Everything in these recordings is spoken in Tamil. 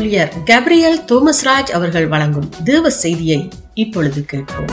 ஊழியர் கேப்ரியல் தோமஸ்ராஜ் அவர்கள் வழங்கும் தேவ செய்தியை இப்பொழுது கேட்போம்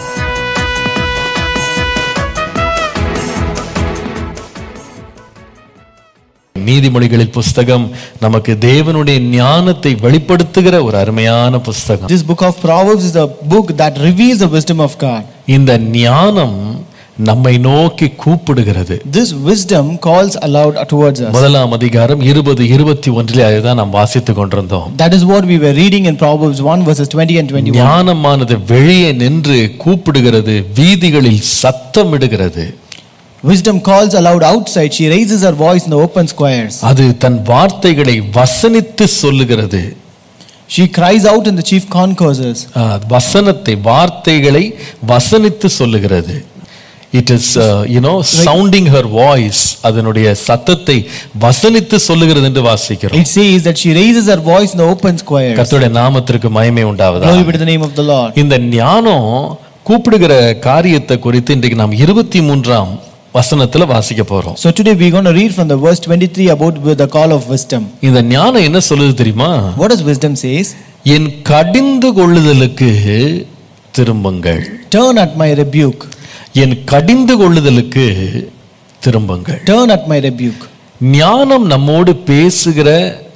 நீதிமொழிகளில் புஸ்தகம் நமக்கு தேவனுடைய ஞானத்தை வெளிப்படுத்துகிற ஒரு அருமையான புஸ்தகம் This book of Proverbs is a book that reveals the wisdom of God. இந்த ஞானம் நம்மை நோக்கி கூப்பிடுகிறது This wisdom calls aloud towards us. முதலாம் அதிகாரம் இருபது இருபத்தி ஒன்றிலே அதுதான் நாம் வாசித்துக் கொண்டிருந்தோம் That is what we were reading in Proverbs 1 verses 20 and 21. ஞானமானது வெளியே நின்று கூப்பிடுகிறது வீதிகளில் சத்தமிடுகிறது Wisdom calls aloud outside. She raises her voice in the open squares. அது தன் வார்த்தைகளை வசனித்து சொல்லுகிறது She cries out in the chief concourses. ஆ, வசனத்தை வார்த்தைகளை வசனித்து சொல்லுகிறது it is you know sounding her voice அதனுடைய சத்தத்தை வசனித்து சொல்லுகிறது என்று வாசிக்கிறோம் It says that she raises her voice in the open squares. கர்த்தருடைய நாமத்திற்கு மகிமை உண்டாவதா Glory be to the name of the Lord. இந்த ஞானம் கூப்பிடுகிற காரியத்தை குறித்து இன்றைக்கு நாம் இருபத்தி மூன்றாம் வசனத்துல வாசிக்க போறோம் So today we're going to read from the verse 23 about the call of wisdom. இந்த ஞானம் என்ன சொல்லுது தெரியுமா What does wisdom says? என் கடிந்து கொள்ளுதலுக்கு திரும்புங்கள் Turn at my rebuke. என் கடிந்து கொள்ளுதலுக்கு திரும்புங்கள் Turn at my rebuke. ஞானம் நம்மோடு பேசுகிற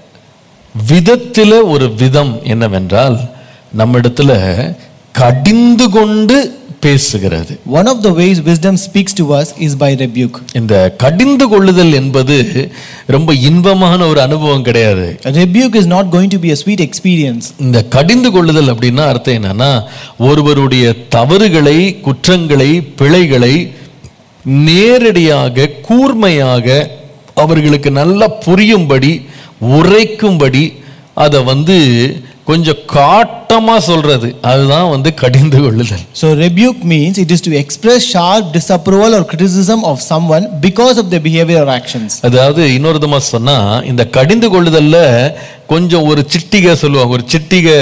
விதத்தில ஒரு விதம் என்னவென்றால் நம்மிடத்துல கடிந்து கொண்டு பேசுகிறது One of the ways wisdom speaks to us is by rebuke. இந்த கடிந்து கொள்ளுதல் என்பது ரொம்ப இன்பமான ஒரு அனுபவம் கிடையாது A rebuke is not going to be a sweet experience. இந்த கடிந்து கொள்ளுதல் அப்படின்னா அர்த்தம் என்னன்னா ஒருவருடைய தவறுகளை குற்றங்களை பிழைகளை நேரடியாக கூர்மையாக அவர்களுக்கு நல்லா புரியும்படி உரைக்கும்படி அதை வந்து கொஞ்சம் காட்டமா சொல்றது அதுதான் வந்து கடிந்து கொள்ளுதல் So rebuke means it is to express sharp disapproval or criticism of someone because of their behavior or actions. அதாவது இன்னொரு விதமா சொன்னா இந்த கடிந்து கொள்ளுதல்ல கொஞ்சம் ஒரு சிட்டிகை சொல்லுவாங்க ஒரு சிட்டிகை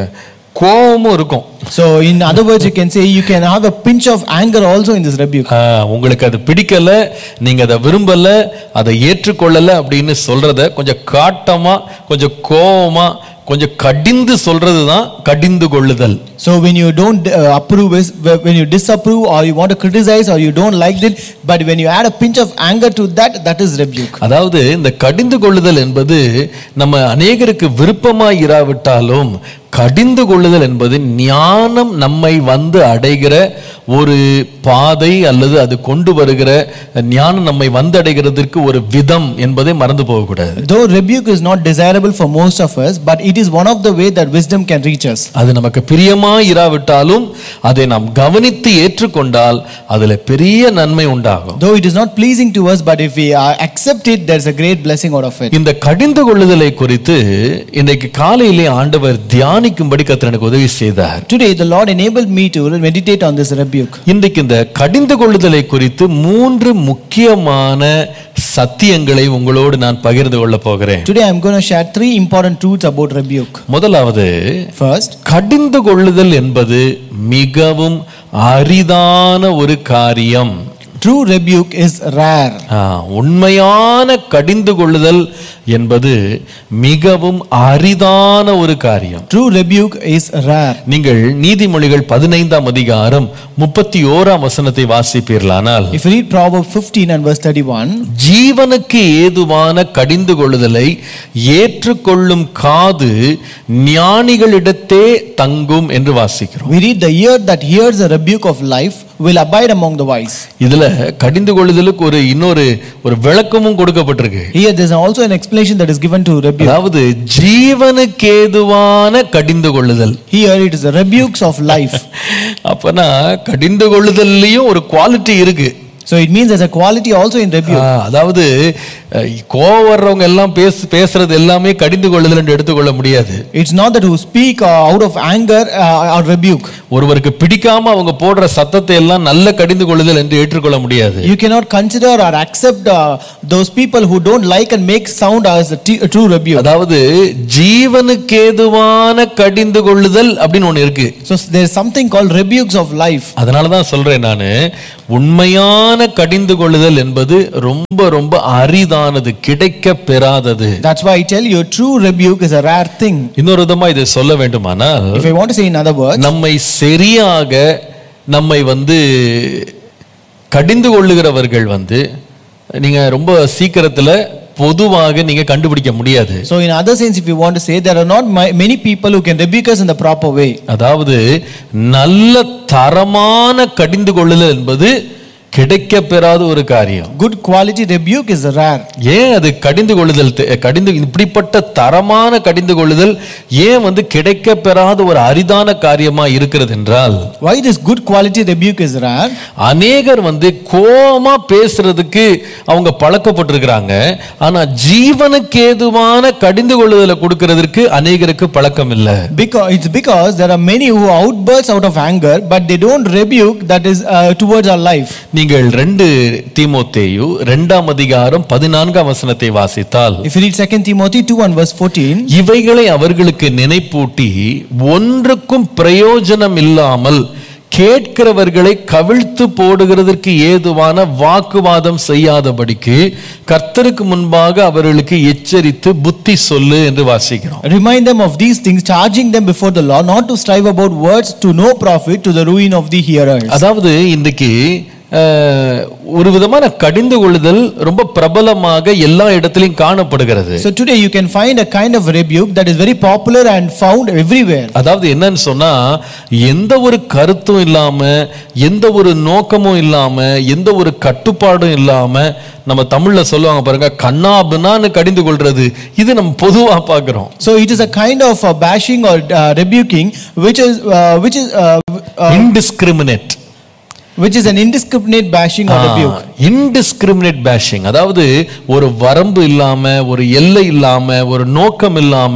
கோபமும் இருக்கும் So in other words you can say you can have a pinch of anger also in this rebuke. ஆ, உங்களுக்கு அது பிடிக்கல நீங்க அதை விரும்பல அதை ஏற்றுக்கொள்ளல அப்படின்னு சொல்றத கொஞ்சம் காட்டமா கொஞ்சம் கோவமா கொஞ்சம் கடிந்து சொல்றது தான் கடிந்து கொள்ளுதல் So when you don't uh, approve is when you disapprove or you want to criticize or you don't like it but when you add a pinch of anger to that that is rebuke. அதாவது இந்த கடிந்து கொள்ளுதல் என்பது நம்ம அநேகருக்கு விருப்பமாய் இராவிட்டாலும் கடிந்து கொள்ளுதல் என்பது ஞானம் நம்மை வந்து அடைகிற ஒரு பாதை அல்லது அது கொண்டு வருகிற ஞானம் நம்மை வந்து அடைகிறதற்கு ஒரு விதம் என்பதை மறந்து போகக்கூடாது Though rebuke is not desirable for most of us but it is one of the way that wisdom can reach us. அது நமக்கு பிரியமாய் இராவிட்டாலும் அதை நாம் கவனித்து ஏற்றுக்கொண்டால் அதுல பெரிய நன்மை உண்டாகும் Though it is not pleasing to us but if we uh, accept it there is a great blessing out of it. இந்த கடிந்து கொள்ளுதலை குறித்து இன்றைக்கு காலையிலே ஆண்டவர் தியானிக்கும்படி கர்த்தர் எனக்கு உதவி செய்தார் Today the Lord enabled me to meditate on this rebuke. இன்றைக்கு இந்த கடிந்து கொள்ளுதலை குறித்து மூன்று முக்கியமான சத்தியங்களை உங்களோடு நான் பகிர்ந்து கொள்ள போகிறேன் Today I am going to share three important truths about rebuke. முதலாவது First, கடிந்து கொள்ளுதல் என்பது மிகவும் அரிதான ஒரு காரியம் true rebuke is rare. ஆ, உண்மையான கடிந்து கொள்ளுதல் என்பது மிகவும் அரிதான ஒரு காரியம் True rebuke is rare. நீங்கள் நீதிமொழிகள் பதினைந்தாம் அதிகாரம் முப்பத்தி ஓராம் வசனத்தை வாசிப்பீர்களானால் If you read Proverbs 15 and verse 31, ஜீவனுக்கு ஏதுவான கடிந்து கொள்ளுதலை ஏற்றுக்கொள்ளும் காது ஞானிகளிடத்தே தங்கும் என்று வாசிக்கிறோம் we read the ear that hears the rebuke of life will abide among the wise. இதுல கடிந்து கொள்ளுதலுக்கு ஒரு இன்னொரு ஒரு விளக்கமும் கொடுக்கப்பட்டிருக்கு Here there is also an explanation that is given to rebuke. அதாவது ஜீவனுக்கு ஏதுவான கடிந்து கொள்ளுதல் Here it is the rebukes of life. அப்பனா கடிந்து கொள்ளுதல்லையும் ஒரு குவாலிட்டி இருக்கு So it means there's a quality also in rebuke. ஆ, அதாவது அஹ், கோவம் வர்றவங்க எல்லாம் பேச பேசுறது எல்லாமே கடிந்து கொள்ளுதல் என்று எடுத்துக்கொள்ள முடியாது It's not that who speak uh, out of anger uh, or rebuke. ஒருவருக்கு பிடிக்காம அவங்க போடுற சத்தத்தை எல்லாம் நல்ல கடிந்து கொள்ளுதல் என்று ஏற்றுக்கொள்ள முடியாது You cannot consider or accept uh, those people who don't like and make sound as a, t- a true rebuke. அதாவது ஜீவனுக்கு ஏதுவான கடிந்து கொள்ளுதல் அப்படின்னு ஒண்ணு இருக்கு So there's something called rebukes of life. அதனால தான் சொல்றேன் நானு உண்மையான கடிந்து கொள்ளுதல் என்பது ரொம்ப ரொம்ப அரிதான உண்மையானது கிடைக்க பெறாதது That's why I tell you, true rebuke is a rare thing. இன்னொரு விதமா இதை சொல்ல வேண்டுமானால் If I want to say in other words, நம்மை சரியாக நம்மை வந்து கடிந்து கொள்ளுகிறவர்கள் வந்து நீங்க ரொம்ப சீக்கிரத்துல பொதுவாக நீங்க கண்டுபிடிக்க முடியாது so in other sense, if you want to say, there are not mi- many people who can rebuke us in the proper way. அதாவது நல்ல தரமான கடிந்து கொள்ளுதல் என்பது கிடைக்க பெறாத ஒரு காரியம் Good quality rebuke is rare. ஏன் அது கடிந்து கொள்ளுதல் தெ- கடிந்து இப்படிப்பட்ட தரமான கடிந்து கொள்ளுதல் ஏன் வந்து கிடைக்க பெறாத ஒரு அரிதான காரியமா இருக்கிறது என்றால் Why this good quality rebuke is rare? அநேகர் வந்து கோமா பேசுறதுக்கு அவங்க பழக்கப்பட்டிருக்கிறாங்க ஆனா ஜீவனுக்கு ஏதுவான கடிந்து கொள்ளுதலை கொடுக்கிறதுக்கு அநேகருக்கு பழக்கம் இல்லை Because it's because there are many who outburst out of anger, but they don't rebuke that is uh, towards our life. நீங்கள் ரெண்டு தீமோத்தேயு ரெண்டாம் அதிகாரம் பதினான்காம் வசனத்தை வாசித்தால் If you read 2 Timothy 2 and verse 14, இவைகளை அவர்களுக்கு நினைப்பூட்டி ஒன்றுக்கும் பிரயோஜனம் இல்லாமல் கேட்கிறவர்களை கவிழ்த்து போடுகிறதற்கு ஏதுவான வாக்குவாதம் செய்யாதபடிக்கு கர்த்தருக்கு முன்பாக அவர்களுக்கு எச்சரித்து புத்தி சொல்லு என்று வாசிக்கிறோம் remind them of these things, charging them before the law, not to strive about words to no profit, to the ruin of the hearers. அதாவது இன்றைக்கு அஹ், ஒரு விதமான கடிந்து கொள்ளுதல் ரொம்ப பிரபலமாக எல்லா இடத்திலையும் காணப்படுகிறது So today you can find a kind of rebuke that is very popular and found everywhere. அதாவது என்னன்னு சொன்னா எந்த ஒரு கருத்தும் இல்லாம எந்த ஒரு நோக்கமும் இல்லாம எந்த ஒரு கட்டுப்பாடும் இல்லாம நம்ம தமிழ்ல சொல்லுவாங்க பாருங்க கண்ணாபுனான்னு கடிந்து கொள்றது இது நம்ம பொதுவா பார்க்கிறோம் So it is a kind of uh, bashing or uh, rebuking, which is uh, which is uh, uh, indiscriminate which is an indiscriminate bashing or rebuke. Indiscriminate bashing அதாவது ஒரு வரம்பு இல்லாம ஒரு எல்லை இல்லாம ஒரு நோக்கம் இல்லாம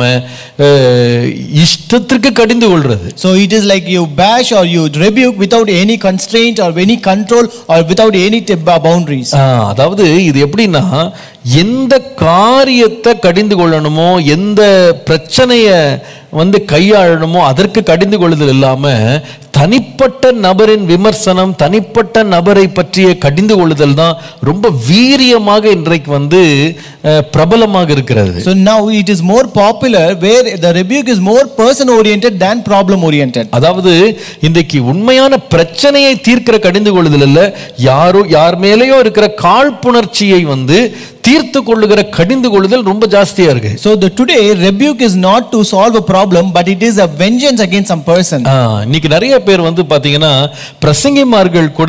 அஹ், இஷ்டத்திற்கு கடிந்து கொள்றது So it is like you bash or you rebuke without any constraint or any control or without any t- ba- boundaries. ஆ, அதாவது இது எப்படின்னா எந்த காரியத்தை கடிந்து கொள்ளணுமோ எந்த பிரச்சனைய வந்து கையாளணுமோ அதற்கு கடிந்து கொள்ளுதல் இல்லாம தனிப்பட்ட நபரின் விமர்சனம் தனிப்பட்ட நபரை பற்றிய கடிந்து கொள்ளுதல் தான் ரொம்ப வீரியமாக இன்றைக்கு வந்து அஹ், பிரபலமாக இருக்கிறது So now it is more popular where the rebuke is more person oriented than problem oriented. அதாவது இன்றைக்கு உண்மையான பிரச்சனையை தீர்க்கிற கடிந்து கொள்ளுதல் இல்ல யாரோ யார் மேலேயோ இருக்கிற காழ்ப்புணர்ச்சியை வந்து தீர்த்து கொள்ளுகிற கடிந்து கொள்ளுதல் ரொம்ப ஜாஸ்தியா இருக்கு So the today rebuke is not to solve a problem, but it is a vengeance against some person. ஆ, இன்னைக்கு நிறைய பேர் வந்து பாத்தீங்கன்னா பிரசங்கிமார்கள் கூட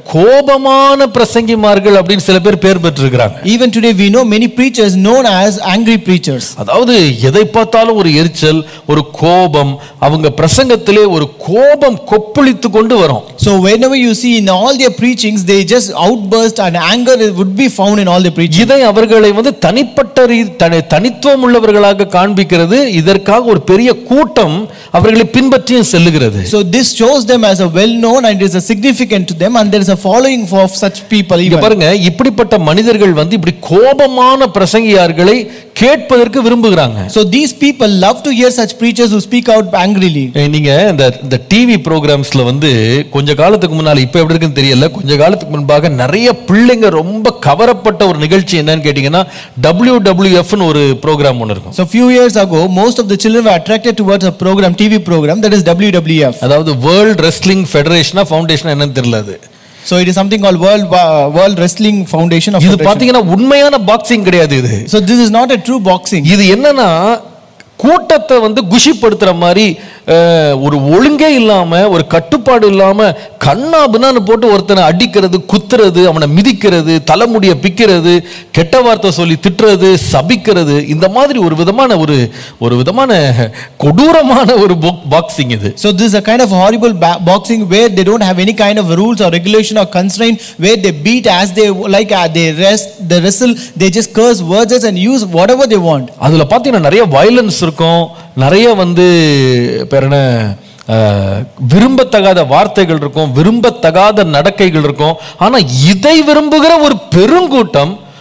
கோபமான பிரசங்கிமார்கள் அப்படின்னு சில பேர் பேர் பெற்றிருக்கிறாங்க Even today we know many preachers known as angry preachers. அதாவது எதை பார்த்தாலும் ஒரு எரிச்சல் ஒரு கோபம் அவங்க பிரசங்கத்திலே ஒரு கோபம் கொப்பளித்து கொண்டு வரும் So whenever you see in all their preachings, they just outburst and anger would be found in all their preaching. இதை அவர்களை வந்து தனிப்பட்ட ரீ- தனி- தனித்துவம் உள்ளவர்களாக காண்பிக்கிறது இதற்காக ஒரு பெரிய கூட்டம் அவர்களை பின்பற்றியும் செல்லுகிறது So this shows them as a well-known and is a significant to them, and there is a following for such people. இங்க Even. பாருங்க இப்படிப்பட்ட மனிதர்கள் வந்து இப்படி கோபமான பிரசங்கியார்களை கேட்பதற்கு விரும்புகிறாங்க So these people love to hear such preachers who speak out angrily. ஏய், நீங்க இந்த இந்த டிவி ப்ரோக்ராம்ஸ்ல வந்து கொஞ்ச காலத்துக்கு முன்னால இப்ப எப்படி இருக்குன்னு தெரியல கொஞ்ச காலத்துக்கு முன்பாக நிறைய பிள்ளைங்க ரொம்ப கவரப்பட்ட ஒரு நிகழ்ச்சி என்னன்னு கேட்டீங்கன்னா டபிள்யூ ன்னு ஒரு ப்ரோக்ராம் ஒன்று இருக்கும் So few years ago, most of the children were attracted towards a program, TV program that is WWF. அதாவது வேர்ல்ட் ரெஸ்லிங் ஃபெடரேஷனா ஃபவுண்டேஷன் என்னன்னு தெரியல அது So it is something called World Wa- World Wrestling Foundation of இது Federation. பாத்தீங்கன்னா உண்மையான பாக்ஸிங் கிடையாது இது So this is not a true boxing. இது என்னன்னா கூட்டத்தை வந்து குஷிப்படுத்துற மாதிரி அஹ், ஒரு ஒழுங்கே இல்லாம ஒரு கட்டுப்பாடு இல்லாம கண்ணா பின்னான்னு போட்டு ஒருத்தனை அடிக்கிறது குத்துறது அவனை மிதிக்கிறது தலைமுடிய பிக்கிறது கெட்ட வார்த்தை சொல்லி திட்டுறது சபிக்கிறது இந்த மாதிரி ஒரு விதமான ஒரு ஒரு விதமான கொடூரமான ஒரு பாக்ஸிங் இது So this is a kind of horrible ba- boxing where they don't have any kind of rules or regulation or constraint where they beat as they like, uh, they rest, they wrestle, they just curse words and use whatever they want. அதுல பாத்தீங்கன்னா நிறைய வயலன்ஸ் இருக்கும் நிறைய வந்து பேர் என்ன அஹ், விரும்பத்தகாத வார்த்தைகள் இருக்கும் விரும்பத்தகாத நடக்கைகள் இருக்கும் ஆனா இதை விரும்புகிற ஒரு பெருங்கூட்டம்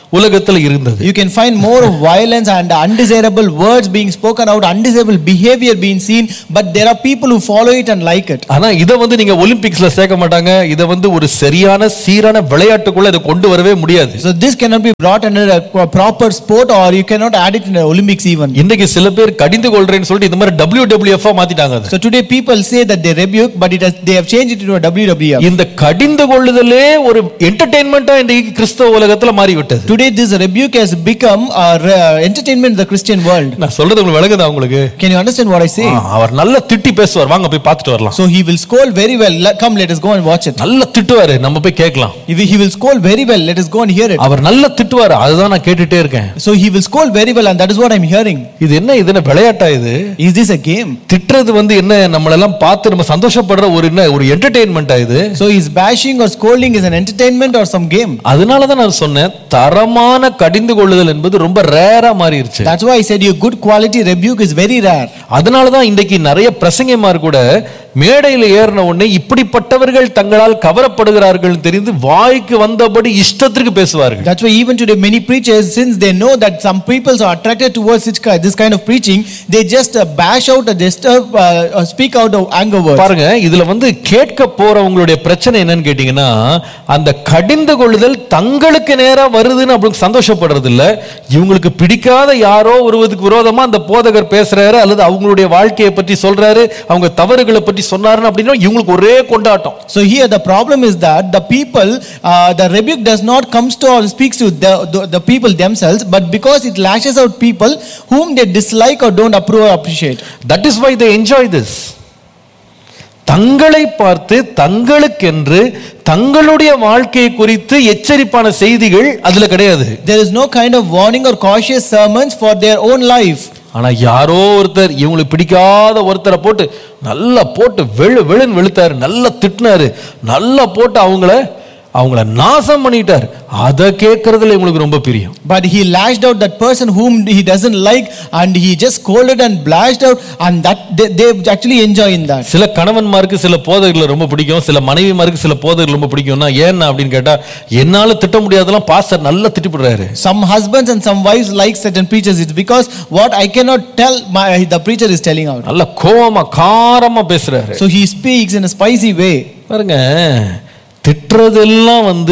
உலகத்துல இருந்தது You can find more of violence and undesirable words being spoken out, undesirable behavior being seen, but there are people who follow it and like it. ஆனா இதை வந்து நீங்க ஒலிம்பிக்ஸ்ல சேர்க்க மாட்டாங்க இதை வந்து ஒரு சரியான சீரான விளையாட்டுக்குள்ள இதை கொண்டு வரவே முடியாது So this cannot be brought under a pro- proper sport or you cannot add it in the Olympics even. இன்னைக்கு சில பேர் கடிந்து கொள்றேன்னு சொல்லிட்டு இந்த மாதிரி டபிள்யூ டபிள்யூஎஃப் மாத்திட்டாங்க அது So today people say that they rebuke, but it has, they have changed it into a WWF. இந்த கடிந்து கொள்ளுதலே ஒரு என்டர்டெயின்மெண்டா இன்றைக்கு கிறிஸ்தவ உலகத்துல மாறிவிட்டது Today this rebuke has become a re- entertainment in the Christian world. நான் சொல்றது உங்களுக்கு விளங்குதா உங்களுக்கு Can you understand what I say? ஆ, அவர் நல்ல திட்டி பேசுவார் வாங்க போய் பார்த்துட்டு வரலாம் So he will scold very well. Let- Come, let us go and watch it. நல்ல திட்டுவாரு நம்ம போய் கேட்கலாம் He will, he will scold very well. Let us go and hear it. அவர் நல்ல திட்டுவாரு அதுதான் நான் கேட்டுட்டே இருக்கேன் So he will scold very well, and that is what I'm hearing. இது என்ன இது என்ன விளையாட்டா இது Is this a game? திட்டுறது வந்து என்ன நம்மளெல்லாம் பார்த்து நம்ம சந்தோஷப்படுற ஒரு என்ன ஒரு என்டர்டெயின்மெண்டா இது So is bashing or scolding is an entertainment or some game? அதனால தான் நான் சொன்னேன் தரமான கடிந்து கொள்ளுதல் என்பது ரொம்ப ரேரா மாறிடுச்சு That's why I said your good quality rebuke is very rare. அதனால தான் இன்றைக்கு நிறைய பிரசங்கமார் கூட மேடையில் ஏறின உடனே இப்படிப்பட்டவர்கள் தங்களால் கவரப்படுகிறார்கள் தெரிந்து வாய்க்கு வந்தபடி இஷ்டத்திற்கு பேசுவார்கள் That's why even today many preachers, since they know that some people are attracted towards this ki- this kind of preaching, they just uh, bash out or disturb, uh, or speak out of anger words. பாருங்க இதுல வந்து கேட்க போறவங்களுடைய பிரச்சனை என்னன்னு கேட்டீங்கன்னா அந்த கடிந்து கொள்ளுதல் தங்களுக்கு நேரா வருதுன்னு அப்படி சந்தோஷப்படுறது இல்ல இவங்களுக்கு பிடிக்காத யாரோ ஒருவருக்கு விரோதமா அந்த போதகர் பேசுறாரு அல்லது அவங்களுடைய வாழ்க்கையை பற்றி சொல்றாரு அவங்க தவறுகளை பற்றி சொன்னாருன்னு அப்படின்னா இவங்களுக்கு ஒரே கொண்டாட்டம் So here the problem is that the people, uh, the rebuke does not comes to or speaks to the, the, the people themselves, but because it lashes out people whom they dislike or don't approve or appreciate. That is why they enjoy this தங்களை பார்த்து தங்களுக்கென்று தங்களுடைய வாழ்க்கையை குறித்து எச்சரிப்பான செய்திகள் அதுல கிடையாது There is no kind of warning or cautious sermons for their own life. ஆனா யாரோ ஒருத்தர் இவங்களுக்கு பிடிக்காத ஒருத்தரை போட்டு நல்லா போட்டு வெளு வெளுன்னு வெளுத்தாரு நல்லா திட்டினாரு நல்லா போட்டு அவங்கள அவங்கள நாசம் பண்ணிட்டார் அதை கேட்கறதுல இவங்களுக்கு ரொம்ப பிரியம் But he lashed out that person whom he doesn't like and he just scolded and blashed out and that they, they actually enjoy in that. சில கணவன்மாருக்கு சில போதகர்களை ரொம்ப பிடிக்கும் சில மனைவிமாருக்கு சில போதகர்கள் ரொம்ப பிடிக்கும்னா ஏன்னா அப்படின்னு கேட்டா என்னால திட்ட முடியாதெல்லாம் பாஸ்டர் நல்லா திட்டிப்படுறாரு Some husbands and some wives like certain preachers. It's because what I cannot tell my the preacher is telling out. நல்ல கோவமா காரமா பேசுறாரு So he speaks in a spicy way. பாருங்க திட்டுறதெல்லாம் வந்து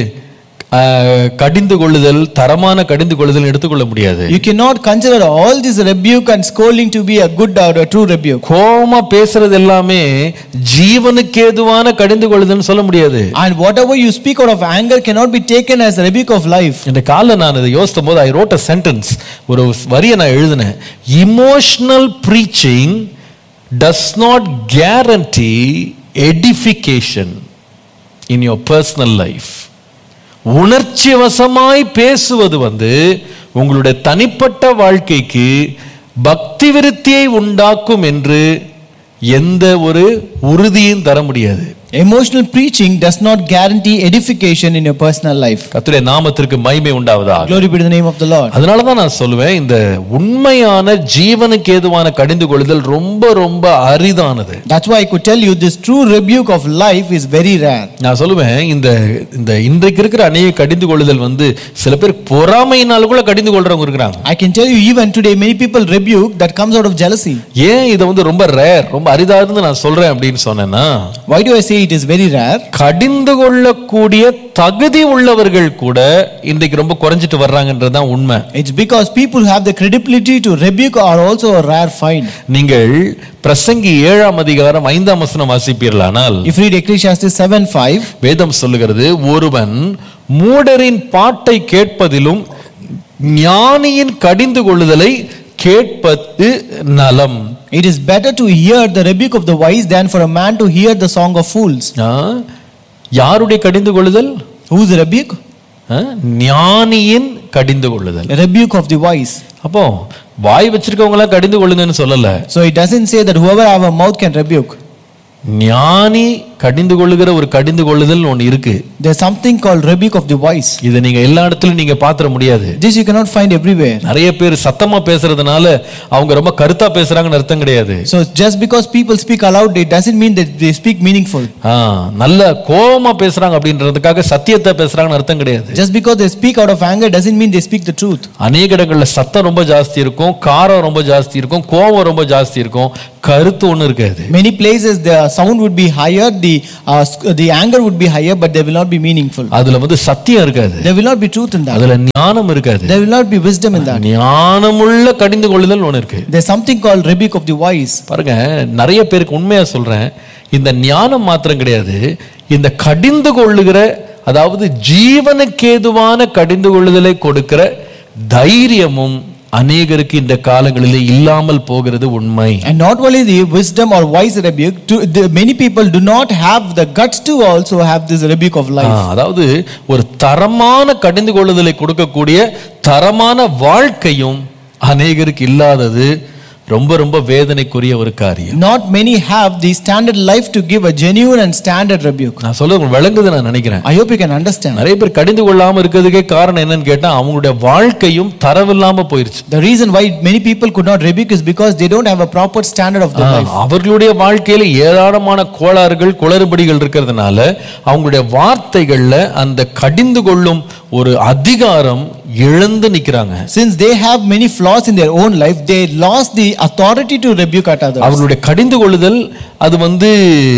ஆஹ், கடிந்து கொள்ளுதல் தரமான கடிந்து கொள்ளுதல் எடுத்துக்கொள்ள முடியாது You cannot consider all this rebuke and scolding to be a good or a true rebuke. கோவமா பேசுறது எல்லாமே ஜீவனுக்கு ஏதுவான கடிந்து கொள்ளுதல்னு சொல்ல முடியாது And whatever you speak out of anger cannot be taken as a rebuke of life. இந்த காலைல நான் இதை யோசித்த போது ஐ ரோட் அ சென்டென்ஸ் ஒரு வரியை நான் எழுதினேன் emotional preaching does not guarantee edification in your personal life உணர்ச்சி வசமாய் பேசுவது வந்து உங்களுடைய தனிப்பட்ட வாழ்க்கைக்கு பக்தி விருத்தியை உண்டாக்கும் என்று எந்த ஒரு உறுதியும் தர முடியாது Emotional preaching does not guarantee edification in your personal life. கர்த்தருடைய நாமத்திற்கு மகிமை உண்டாவதாக Glory be to the name of the Lord. அதனால தான் நான் சொல்லுவேன் இந்த உண்மையான ஜீவனுக்கு ஏதுவான கடிந்து கொள்ளுதல் ரொம்ப ரொம்ப அரிதானது That's why I could tell you this true rebuke of life is very rare. நான் சொல்லுவேன் இந்த இந்த இன்றைக்கு இருக்கிற அநேக கடிந்து கொள்ளுதல் வந்து சில பேர் பொறாமையினால கூட கடிந்து கொள்றவங்க இருக்கிறாங்க I can tell you even today many people rebuke that comes out of jealousy. ஏன் இதை வந்து ரொம்ப ரேர் ரொம்ப அரிதானது நான் சொல்றேன் அப்படின்னு சொன்னேன்னா Why do I say it is very rare? கடிந்து கொள்ளக்கூடிய தகுதி உள்ளவர்கள் கூட இன்றைக்கு ரொம்ப குறைஞ்சிட்டு வர்றாங்கன்றதுதான் உண்மை It's because people who have the credibility to rebuke are also a rare find. நீங்கள் பிரசங்கி ஏழாம் அதிகாரம் ஐந்தாம் வசனம் வாசிப்பீர்களானால் If you read Ecclesiastes 7 5, வேதம் சொல்லுகிறது ஒருவன் மூடரின் பாட்டை கேட்பதிலும் ஞானியின் கடிந்து கொள்ளுதலை கேட்பது நலம் it is better to hear the rebuke of the wise than for a man to hear the song of fools. ஆ? யாருடைய கடிந்து கொள்ளுதல் Whose rebuke? ஆ? ஞானியின் கடிந்து கொள்ளுதல் Rebuke of the wise. அப்போ வாய் வச்சிருக்கவங்க எல்லாம் கடிந்து கொள்ளுங்கன்னு சொல்லல So it doesn't say that whoever have a mouth can rebuke. ஞானி கடிந்து கொள்ளுகிற ஒரு கடிந்து கொள்ளுதல் ஒன்று இருக்கு There's something called rebuke of the voice. இதை நீங்க எல்லா இடத்துலயும் நீங்க பாத்திர முடியாது This you cannot find everywhere. நிறைய பேர் சத்தமா பேசுறதுனால அவங்க ரொம்ப கருத்தா பேசுறாங்கன்னு அர்த்தம் கிடையாது So just because people speak aloud, it doesn't mean that they speak meaningful. ஆ, நல்ல கோபமா பேசுறாங்க அப்படின்றதுக்காக சத்தியத்தை பேசுறாங்கன்னு அர்த்தம் கிடையாது Just because they speak out of anger doesn't mean they speak the truth. அநேக இடங்கள்ல சத்தம் ரொம்ப ஜாஸ்தி இருக்கும் காரம் ரொம்ப ஜாஸ்தி இருக்கும் கோபம் ரொம்ப ஜாஸ்தி இருக்கும் கருத்து ஒண்ணு இருக்காது Many places the sound would be higher, the uh, sc- the anger would be higher, but they will not be meaningful. அதுல வந்து சத்தியம் இருக்காது There will not be truth in that. அதுல ஞானம் இருக்காது There will not be wisdom in that. ஞானமுள்ள கடிந்து கொள்ளுதல் ஒண்ணு இருக்கு There's something called rebuke of the voice. பாருங்க நிறைய பேருக்கு உண்மையா சொல்றேன் இந்த ஞானம் மாத்திரம் கிடையாது இந்த கடிந்து கொள்ளுகிற அதாவது ஜீவனுக்கேதுவான கடிந்து கொள்ளுதலை கொடுக்கிற தைரியமும் அநேகருக்கு இந்த காலங்களிலே இல்லாமல் போகிறது உண்மை And not only the wisdom or wise rebuke, to, the, many people do not have the guts to also have this rebuke of ah, life. அதாவது ஒரு தரமான கடிந்து கொள்ளுதலை கொடுக்கக்கூடிய தரமான வாழ்க்கையும் அநேகருக்கு இல்லாதது ரொம்ப ரொம்ப வேதனைக்குரிய ஒரு காரியம் Not many have the standard life to give a genuine and standard rebuke. நான் சொல்ல உங்களுக்கு விளங்குது நான் நினைக்கிறேன் I hope you can understand. நிறைய பேர் கடிந்து கொள்ளாம இருக்கிறதுக்கே காரணம் என்னன்னு கேட்டா அவங்களுடைய வாழ்க்கையும் தரவில்லாம போயிருச்சு The reason why many people could not rebuke is because they don't have a proper standard of their ah, life. அவர்களுடைய வாழ்க்கையில ஏராளமான கோளாறுகள் குளறுபடிகள் இருக்கிறதுனால அவங்களுடைய வார்த்தைகள்ல அந்த கடிந்து கொள்ளும் ஒரு அதிகாரம் இழந்து நிக்கிறாங்க Since they have many flaws in their own life, they lost the authority to rebuke at others. அவர்களுடைய கடிந்து கொள்ளுதல் அது வந்து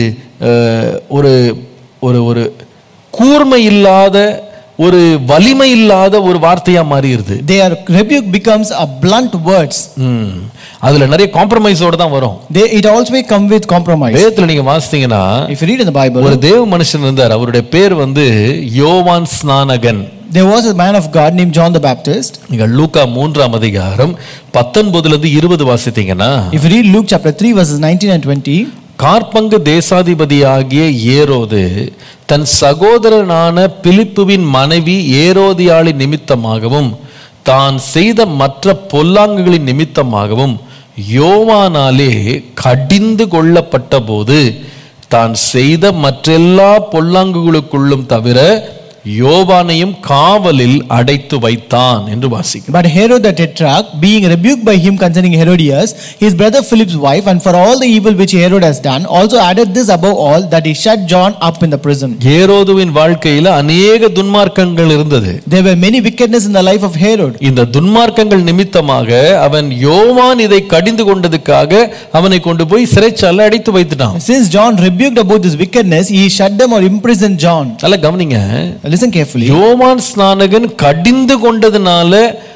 அஹ், ஒரு ஒரு ஒரு கூர்மை இல்லாத ஒரு வலிமை இல்லாத ஒரு வார்த்தையா மாறிடுது Their rebuke becomes a blunt words. ம். அதுல நிறைய காம்ப்ரமைஸோட தான் வரும் They, it also come with compromise. வேதத்துல நீங்க வாசித்தீங்கன்னா If you read in the Bible, ஒரு தேவ மனுஷன் இருந்தார் அவருடைய பேர் வந்து யோவான் ஸ்நானகன் there was a man of God named John the Baptist. நீங்கள் லூக்கா மூன்றாம் அதிகாரம் பத்தொன்பதுல இருந்து இருபது வாசித்தீங்கன்னா If you read Luke chapter 3, verses 19 and 20, கார்பங்கு தேசாதிபதியாகிய ஏரோது தன் சகோதரனான பிலிப்புவின் மனைவி ஏரோதியாளின் நிமித்தமாகவும் தான் செய்த மற்ற பொல்லாங்குகளின் நிமித்தமாகவும் யோவானாலே கடிந்து கொள்ளப்பட்ட போது தான் செய்த மற்றெல்லா பொல்லாங்குகளுக்குள்ளும் தவிர யோவானையும் காவலில் அடைத்து வைத்தான் என்று வாசிக்கிறோம் But Herod the Tetrarch, being rebuked by him concerning Herodias, his brother Philip's wife, and for all the evil which Herod has done, also added this above all, that he shut John up in the prison. ஏரோதுவின் வாழ்க்கையில அநேக துன்மார்க்கங்கள் இருந்தது There were many wickedness in the life of Herod. இந்த துன்மார்க்கங்கள் நிமித்தமாக அவன் யோவான் இதை கடிந்து கொண்டதுக்காக அவனை கொண்டு போய் சிறைச்சாலை அடைத்து வைத்துட்டான் Since John rebuked about this wickedness, he shut them or imprisoned John. நல்லா கவனிங்க Listen carefully. யோவான் ஸ்நானகன் கடிந்து கொண்டதுனால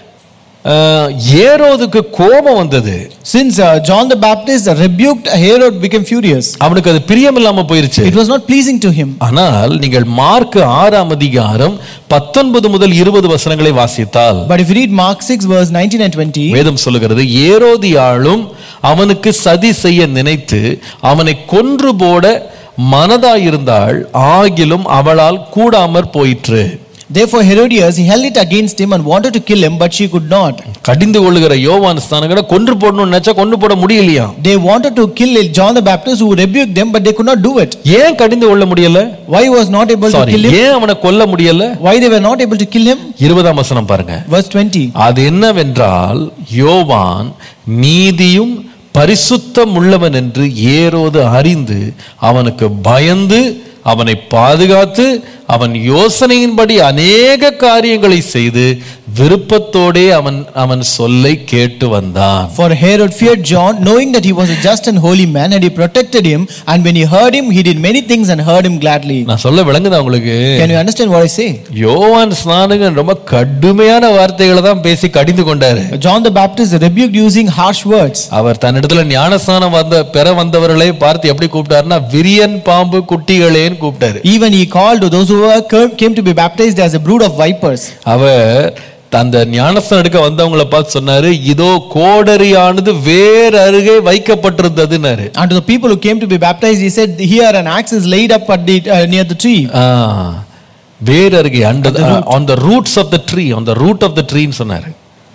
அஹ், ஏரோதுக்கு கோபம் வந்தது Since uh, John the Baptist rebuked Herod, became furious. அவனுக்கு அது பிரியமில்லாம போயிருச்சு It was not pleasing to him. ஆனால் நீங்கள் மார்க் ஆறாம் அதிகாரம் பத்தொன்பது முதல் இருபது வசனங்களை வாசித்தால் But if you read Mark 6, verse 19 and 20, வேதம் சொல்லுகிறது ஏரோதியாளும் அவனுக்கு சதி செய்ய நினைத்து அவனை கொன்று போட மனதாயிருந்தாள் ஆகிலும் அவளால் கூடாமற் போயிற்று therefore Herodias, he held it against him and wanted to kill him, but she could not. கடிந்து கொள்ளுகிற யோவான் ஸ்தானங்களை கொன்று போடணும்னு நினைச்சா கொண்டு போட முடியலையா They wanted to kill John the Baptist, who rebuked them, but they could not do it. ஏன் கடிந்து கொள்ள முடியல Why he was not able to sorry kill him? ஏன் அவனை கொல்ல முடியல Why they were not able to kill him? இருபதாம் வசனம் பாருங்க Verse 20. அது என்னவென்றால் யோவான் நீதியும் பரிசுத்தம் உள்ளவன் என்று ஏரோது அறிந்து அவனுக்கு பயந்து அவனை பாதுகாத்து அவன் யோசனையின்படி அநேக காரியங்களை செய்து விருப்பத்தோடே அவன் அவன் சொல்லை கேட்டு வந்தான் For Herod feared John, knowing that he was a just and holy man, and he protected him. And when he heard him, he did many things and heard him gladly. நான் சொல்ல விளங்குதா உங்களுக்கு Can you understand what I say? யோவான் ஸ்நானகன் ரொம்ப கடுமையான வார்த்தைகளை தான் பேசி கடிந்து கொண்டாரு John the Baptist rebuked using harsh words. அவர் தன்னிடத்துல ஞானஸ்நானம் வந்த பெற வந்தவர்களை பார்த்து எப்படி கூப்பிட்டாருன்னா விரியன் பாம்பு குட்டிகளேன்னு கூப்பிட்டாரு Even he called those who were, came to be baptized as a brood of vipers. அவர் அந்த ஞானஸ்தானம் எடுக்க வந்தவங்களை பார்த்து சொன்னாரு இதோ கோடரியானது வேர் அருகே வைக்கப்பட்டிருந்ததுன்னாரு And to the people who came to be baptized, he said, Here an axe is laid up at the, uh, near the tree. ஆ, வேர் அருகே on the roots of the tree on the root of the ட்ரீன்னு சொன்னாரு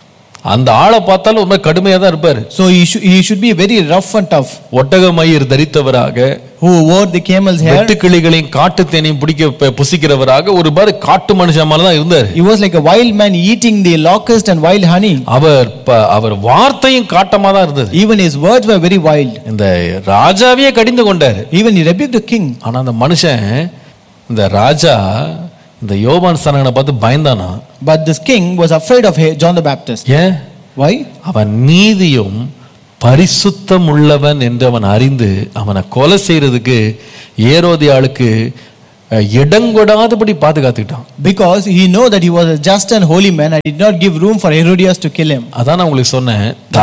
அந்த ஆளை பார்த்தாலும் ரொம்ப கடுமையா தான் இருப்பாரு So he, should he should be very rough and tough. ஒட்டக மயிர் தரித்தவராக Who wore the camel's hair. வெட்டுக்கிளிகளையும் காட்டு தேனையும் பிடிக்க ப- புசிக்கிறவராக ஒரு மாதிரி காட்டு மனுஷன் மாதிரி தான் இருந்தாரு He was like a wild man eating the locust and wild honey. அவர் ப- அவர் வார்த்தையும் காட்டமா தான் இருந்தது Even his words were very wild. இந்த ராஜாவையே கடிந்து கொண்டாரு Even he rebuked the king. ஆனா அந்த மனுஷன் இந்த ராஜா இந்த யோவான் ஸ்தானகனை பார்த்து பயந்தானா But this king was afraid of He- John the Baptist. ஏன் Why? அவன் நீதியும் பரிசுத்தம் உள்ளவன் என்று அவன் அறிந்து அவனை கொலை செய்யறதுக்கு ஏரோதியாளுக்கு அஹ், இடங்கொடாதபடி பாதுகாத்துக்கிட்டான் Because he know that he was a just and holy man and did not give room for Herodias to kill him. அதான் நான் உங்களுக்கு சொன்னேன்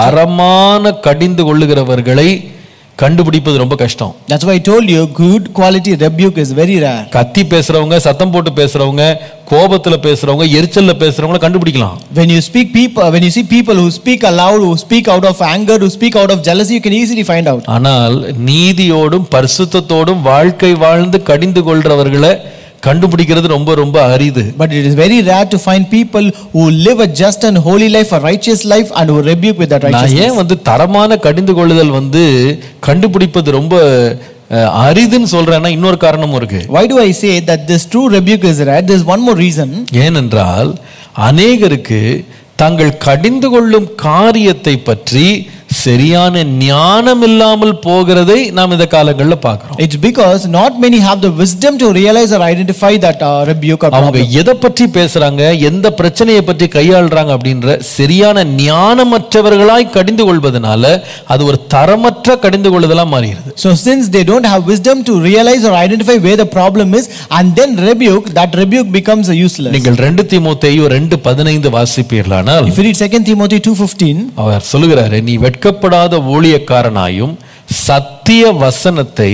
தரமான கடிந்து கொள்ளுகிறவர்களை கண்டுபிடிப்பது ரொம்ப கஷ்டம் That's why I told you good quality rebuke is very rare. கத்தி பேசுறவங்க சத்தம் போட்டு பேசுறவங்க கோபத்துல பேசுறவங்க எரிச்சல்ல பேசுறவங்கள கண்டுபிடிக்கலாம் When you speak people, when you see people who speak aloud, who speak out of anger, who speak out of jealousy, you can easily find out. ஆனால் நீதியோடும் பரிசுத்தத்தோடும் வாழ்க்கை வாழ்ந்து கடிந்து கொள்றவர்களை கண்டுபிடிக்கிறது ரொம்ப ரொம்ப அரிது But it is very rare to find people who live a just and holy life, a righteous life, and who rebuke with that நான் righteousness. ஏன் வந்து தரமான கடிந்து கொள்ளுதல் வந்து கண்டுபிடிப்பது ரொம்ப அஹ், அரிதுன்னு சொல்றேன்னா இன்னொரு காரணமும் இருக்கு Why do I say that this true rebuke is rare? There's one more reason. ஏனென்றால் அநேகருக்கு தாங்கள் கடிந்து கொள்ளும் காரியத்தை பற்றி சரியான ஞானம் இல்லாமல் போகிறதை நாம் இந்த காலங்களில் பார்க்கிறோம் It's because not many have the wisdom to realize or identify that uh, rebuke or அவங்க problem. எதை பற்றி பேசுறாங்க எந்த பிரச்சனையை பற்றி கையாளுறாங்க அப்படின்ற சரியான ஞானமற்றவர்களாய் கடிந்து கொள்வதனால அது ஒரு தரமற்ற கடிந்து கொள்ளுதலா மாறுகிறது So since they don't have wisdom to realize or identify where the problem is and then rebuke, that rebuke becomes useless. நீங்கள் ரெண்டு தீமோத்தேயு ரெண்டு பதினைந்து வாசிப்பீர்களானால் If you read 2 Timothy 2.15, அவர் சொல்லுகிறாரு நீ வெட்கப்படாத ஊழியக்காரனாயும் சத்திய வசனத்தை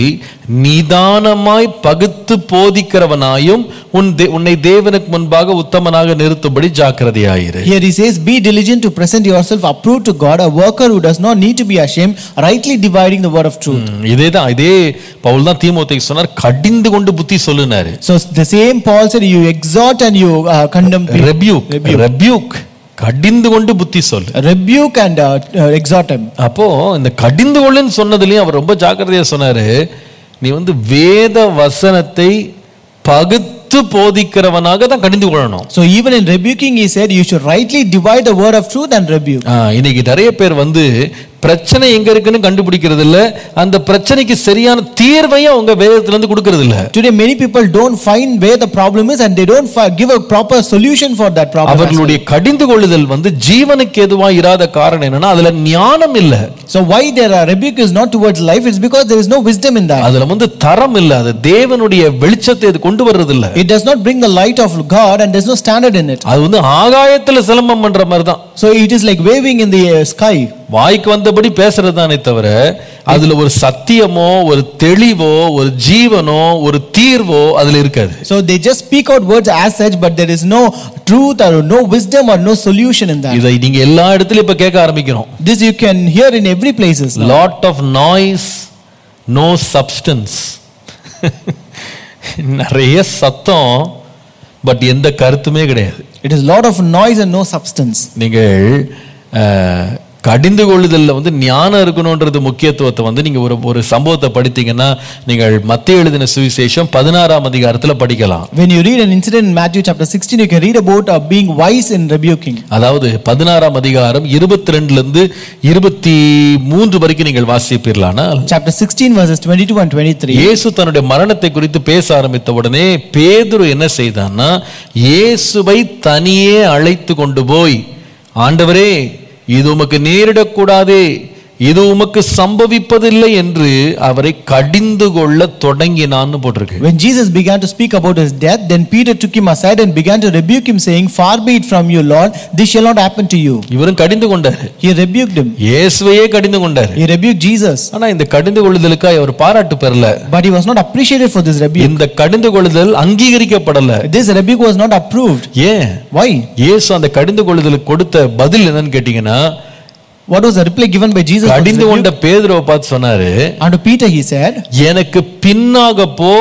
நிதானமாய் பகுத்து போதிக்கிறவனாயும் உன் தே- உன்னை தேவனுக்கு முன்பாக உத்தமனாக நிறுத்தும்படி ஜாக்கிரதையாயிரு Here he says, Be diligent to present yourself approved to God, a worker who does not need to be ashamed, rightly dividing the word of truth. ம், இதேதான் இதே பவுல் தான் தீமோத்தேயுக்கு சொன்னார் கடிந்து கொண்டு புத்தி சொல்லுனாரு So the same Paul said, You exhort and you uh, condemn people. Rebuke Rebuke. Rebuke கடிந்து கொண்டு புத்தி சொல்லு Rebuke and uh, uh, exhort him. அப்போ இந்த கடிந்து கொள்ளுன்னு சொன்னதுலயும் அவர் ரொம்ப ஜாக்கிரதையா சொன்னாரு நீ வந்து வேத வசனத்தை பகுத்து போதிக்கிறவனாக தான் கடிந்து கொள்ளணும் So even in rebuking, he said, You should rightly divide the word of truth and rebuke. ஆ, இன்னைக்கு நிறைய பேர் வந்து பிரச்சனை எங்க இருக்குன்னு கண்டுபிடிக்கிறது இல்ல அந்த பிரச்சனைக்கு சரியான தீர்வையும் அவங்க வேதத்துல இருந்து கொடுக்கறது இல்ல Today, many people don't find where the problem is and they don't fi- give a proper solution for that problem. as well. அவர்களுடைய கடிந்து கொள்ளுதல் வந்து ஜீவனுக்கு எதுவா இராத காரணம் என்னன்னா அதுல ஞானம் இல்ல So why their uh, rebuke is not towards life? It's because there is no wisdom in that. அதுல வந்து தரம் இல்ல அது தேவனுடைய வெளிச்சத்தை அது கொண்டு வர்றது இல்ல It does not bring the light of God and there's no standard in it. அது வந்து ஆகாயத்துல சிலம்பம் பண்ற மாதிரி தான் So it is like waving in the uh, sky. வாய்க்கு வந்தபடி பேசுறது தானே தவிர அதுல ஒரு சத்தியமோ ஒரு தெளிவோ ஒரு ஜீவனோ ஒரு தீர்வோ அதுல இருக்காது So they just speak out words as such, but there is no truth or no wisdom or no solution in that. இதை நீங்க எல்லா இடத்துலயும் இப்ப கேட்க ஆரம்பிக்கிறோம் This you can hear in every places. now. Lot of noise no substance நிறைய சத்தம் பட் எந்த கருத்துமே கிடையாது It is lot of noise and no substance. நீங்கள் அஹ், கடிந்து கொள்ளுதல்ல வந்து ஞானம் இருக்கணுன்றது முக்கியத்துவத்தை வந்து நீங்க ஒரு ஒரு சம்பவத்தை படித்தீங்கன்னா நீங்கள் மத்திய எழுதின சுவிசேஷம் பதினாறாம் அதிகாரத்துல படிக்கலாம் When you read an incident in Matthew chapter 16, you can read about uh, being wise in rebuking. அதாவது பதினாறாம் அதிகாரம் இருபத்தி ரெண்டுல இருந்து இருபத்தி மூன்று வரைக்கும் நீங்கள் வாசிப்பீர்களானால் Chapter 16, verses 22 and 23. இயேசு தன்னுடைய மரணத்தை குறித்து பேச ஆரம்பித்த உடனே பேதுரு என்ன செய்தான்னா இயேசுவை தனியே அழைத்து கொண்டு போய் ஆண்டவரே இது உமக்கு நேரிடக்கூடாதே இது உமக்கு சம்பவிப்பதில்லை என்று அவரை கடிந்து கொள்ள தொடங்கினான்னு போட்டிருக்கு When Jesus began to speak about his death, then Peter took him aside and began to rebuke him, saying, Far be it from you, Lord, this shall not happen to you. இவரும் கடிந்து கொண்டாரு He rebuked him. இயேசுவையே கடிந்து கொண்டாரு He rebuked Jesus. ஆனா இந்த கடிந்து கொள்ளுதலுக்கு அவர் பாராட்டு பெறல But he was not appreciated for this rebuke. இந்த கடிந்து கொள்ளுதல் அங்கீகரிக்கப்படல This rebuke was not approved. ஏன் Why? இயேசு அந்த கடிந்து கொள்ளுதலுக்கு கொடுத்த பதில் என்னன்னு கேட்டீங்கன்னா What was the reply given by Jesus? for this கடிந்து rebuke? கொண்ட பேதுருவை பார்த்து சொன்னாரு Unto Peter he said, எனக்கு பின்னாக போ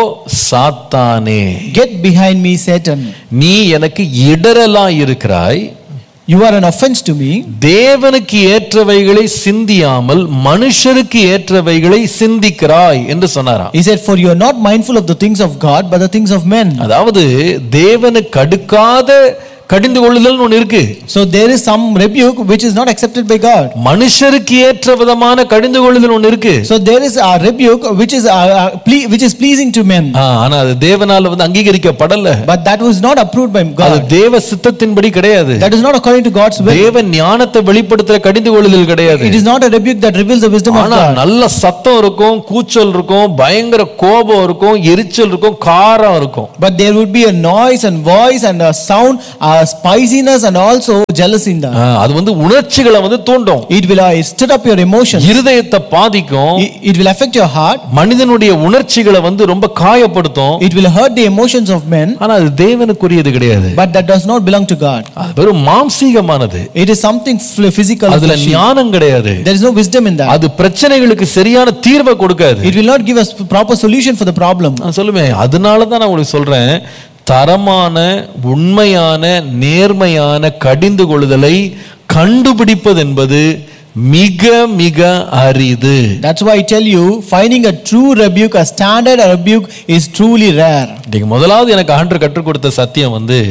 சாத்தானே Get behind me, Satan. நீ எனக்கு இடரலா இருக்கிறாய் You are an offense to me. தேவனுக்கு ஏற்றவைகளை சிந்தியாமல் மனுஷருக்கு ஏற்றவைகளை சிந்திக்கிறாய் என்று சொன்னாராம் He said, For you are not mindful of the things of God, but the things of men. அதாவது தேவனுக்கு அடுக்காத கடிந்து கொள்ளுதல் ஒன்று இருக்கு So there is some rebuke which is not accepted by God. மனுஷருக்கு ஏற்ற விதமான கடிந்து கொள்ளுதல் ஒன்று இருக்கு So there is a rebuke which is uh, uh, ple- which is pleasing to men, ஆ, ஆனா அது தேவனால வந்து அங்கீகரிக்கப்படல but that was not approved by அது God. தேவ சித்தத்தின்படி கிடையாது That is not according to God's will. தேவ ஞானத்தை வெளிப்படுத்துற கடிந்து கொள்ளுதல் கிடையாது It is not a rebuke that reveals the wisdom of ஆனா God. நல்ல சத்தம் இருக்கும் கூச்சல் இருக்கும் பயங்கர கோபம் இருக்கும் எரிச்சல் இருக்கும் காரம் இருக்கும் But there would be a noise and voice and a sound, a spiciness and also jealousy in that. ஆ, அது வந்து உணர்ச்சிகளை வந்து தூண்டும் It will uh, stir up your emotions. இருதயத்தை பாதிக்கும் It, it will affect your heart. மனிதனுடைய உணர்ச்சிகளை வந்து ரொம்ப காயப்படுத்தும் It will hurt the emotions of men. ஆனா அது தேவனுக்குரியது கிடையாது But that does not belong to God. அது வெறும் மாம்சீகமானது It is something f- physical. அதுல fleshy. ஞானம் கிடையாது There is no wisdom in that. அது பிரச்சனைகளுக்கு சரியான தீர்வை கொடுக்காது It will not give us proper solution for the problem. நான் சொல்லுவேன் அதனால தான் நான் உங்களுக்கு சொல்றேன் தரமான உண்மையான நேர்மையான கடிந்து கொள்ளுதலை கண்டுபிடிப்பது என்பது மிக மிக அரிது That's why I tell you, finding a true rebuke, a standard rebuke, is truly rare. இன்னைக்கு முதலாவது எனக்கு ஆண்டு கற்றுக் கொடுத்த சத்தியம் வந்து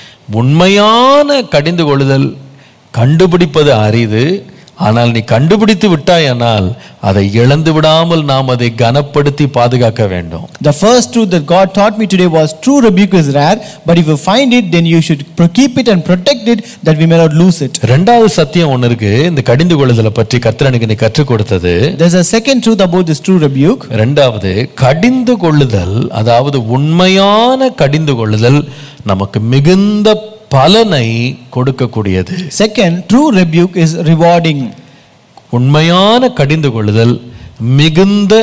உண்மையான கடிந்து கொள்ளுதல் கண்டுபிடிப்பது அரிது ஆனால் நீ கண்டுபிடித்து விட்டாயானால் அதை இழந்து விடாமல் நாம் அதை கனப்படுத்தி பாதுகாக்க வேண்டும் The first truth that God taught me today was true rebuke is rare, but if you find it, then you should pro- keep it and protect it that we may not lose it. ரெண்டாவது சத்தியம் ஒன்று இருக்கு இந்த கடிந்து கொள்ளுதலை பற்றி கர்த்தரனுக்கு நீ கற்றுக் கொடுத்தது There's a second truth about this true rebuke. ரெண்டாவது கடிந்து கொள்ளுதல் அதாவது உண்மையான கடிந்து கொள்ளுதல் நமக்கு மிகுந்த பலனை கொடுக்கக்கூடியது Second, true rebuke is rewarding. உண்மையான கடிந்து கொள்ளுதல் மிகுந்த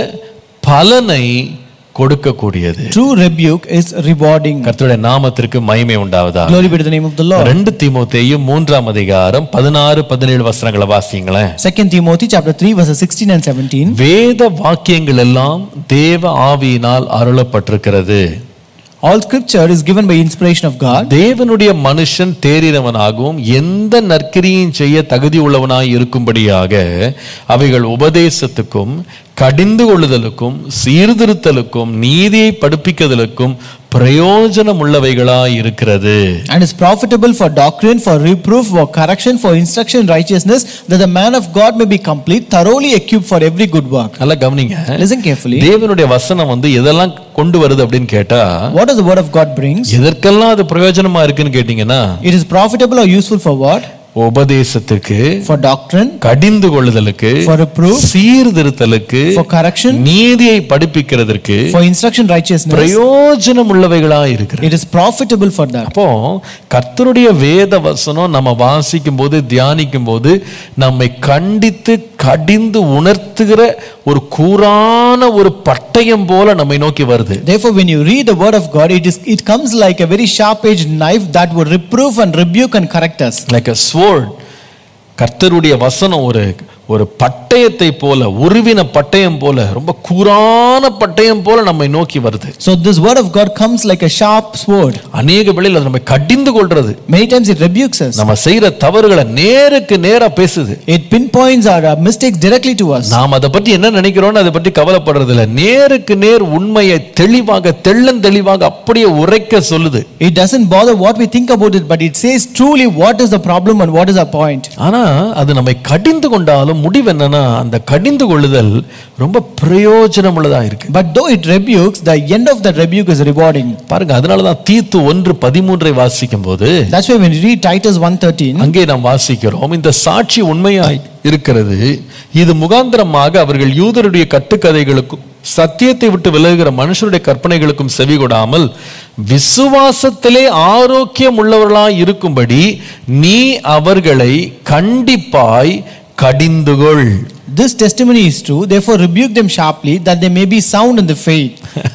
பலனை கொடுக்கக்கூடியது True rebuke is rewarding. கர்த்தருடைய நாமத்திற்கு மகிமை உண்டாவதா Glory be to the name of the Lord. ரெண்டு தீமோத்தேயும் மூன்றாம் அதிகாரம் பதினாறு பதினேழு வசனங்களை வாசிங்களேன் Second Timothy chapter 3 verses 16 and 17. வேத வாக்கியங்கள் எல்லாம் தேவ ஆவியினால் அருளப்பட்டிருக்கிறது All scripture is given by inspiration of God. தேவனுடைய மனுஷன் தேறினவனாகவும் எந்த நற்கிரியும் செய்ய தகுதி உள்ளவனாய் இருக்கும்படியாக அவைகள் உபதேசத்துக்கும் கடிந்து கொள்ளுதலுக்கும் சீர்திருத்தலுக்கும் நீதியை படிப்பிக்குதலுக்கும் பிரயோஜனம் உள்ளவைகளாய் இருக்கிறது And is profitable for doctrine, for reproof, for correction, for instruction in righteousness, that the man of God may be complete, thoroughly equipped for every good work. நல்லா கவனிங்க Listen carefully. தேவனுடைய வசனம் வந்து எதெல்லாம் கொண்டு வருது அப்படின்னு கேட்டா What does the word of God brings? எதற்கெல்லாம் அது பிரயோஜனமா இருக்குன்னு கேட்டீங்கன்னா It is profitable or useful for what? உபதேசத்துக்கு For doctrine, கடிந்து கொள்ளுதலுக்கு for reproof, சீர்திருத்தலுக்கு for correction, நீதியை படிப்பிக்கிறதற்கு for instruction in righteousness. பிரயோஜனம் உள்ளவைகளா இருக்கிறது It is profitable for that. அப்போ கர்த்தருடைய வேத வசனம் நம்ம வாசிக்கும் போது தியானிக்கும் போது நம்மை கண்டித்து கடிந்து உணர்த்துகிற ஒரு கூரான ஒரு பட்டயம் போல நம்மை நோக்கி வருது Therefore, when you read the word of God, it is it comes like a very sharp-edged knife that would reproof and rebuke and correct us. Like a sword கர்த்தருடைய வசனம் ஒரு ஒரு பட்டயத்தை போல உருவின பட்டயம் போல ரொம்ப கூரான பட்டயம் போல நம்மை நோக்கி வருது So this word of God comes like a sharp sword. அநேக வேளையில் அது நம்மை கடிந்து கொள்றது Many times it rebukes us. நம்ம செய்யற தவறுகளை நேருக்கு நேரா பேசுது It pinpoints our uh, mistakes directly to us. நாம் அதை பற்றி என்ன நினைக்கிறோம்னு அதை பற்றி கவலைப்படுறது இல்ல நேருக்கு நேர் உண்மையை தெளிவாக தெள்ளன் தெளிவாக அப்படியே உரைக்க சொல்லுது It doesn't bother what we think about it, but it says truly what is the problem and what is our point. ஆனா அது நம்மை கடிந்து கொண்டாலும் முடிவு என்னன்னா அந்த கடிந்து கொள்ளுதல் ரொம்ப பிரயோஜனம் உள்ளதா இருக்கு But though it rebukes, the end of that rebuke is rewarding. பாருங்க அதனாலதான் தீத்து ஒன்று பதிமூன்றை வாசிக்கும் போது That's why when you read Titus 1.13, அங்கே நாம் வாசிக்கிறோம் இந்த சாட்சி உண்மையாய் இருக்கிறது இது முகாந்திரமாக அவர்கள் யூதருடைய கட்டுக்கதைகளுக்கும் சத்தியத்தை விட்டு விலகுகிற மனுஷருடைய கற்பனைகளுக்கும் செவி கொடாமல் விசுவாசத்திலே ஆரோக்கியம் உள்ளவர்களாய் இருக்கும்படி நீ அவர்களை கண்டிப்பாய் கடிந்துகொள் this testimony is true, therefore rebuke them sharply that they may be sound in the faith.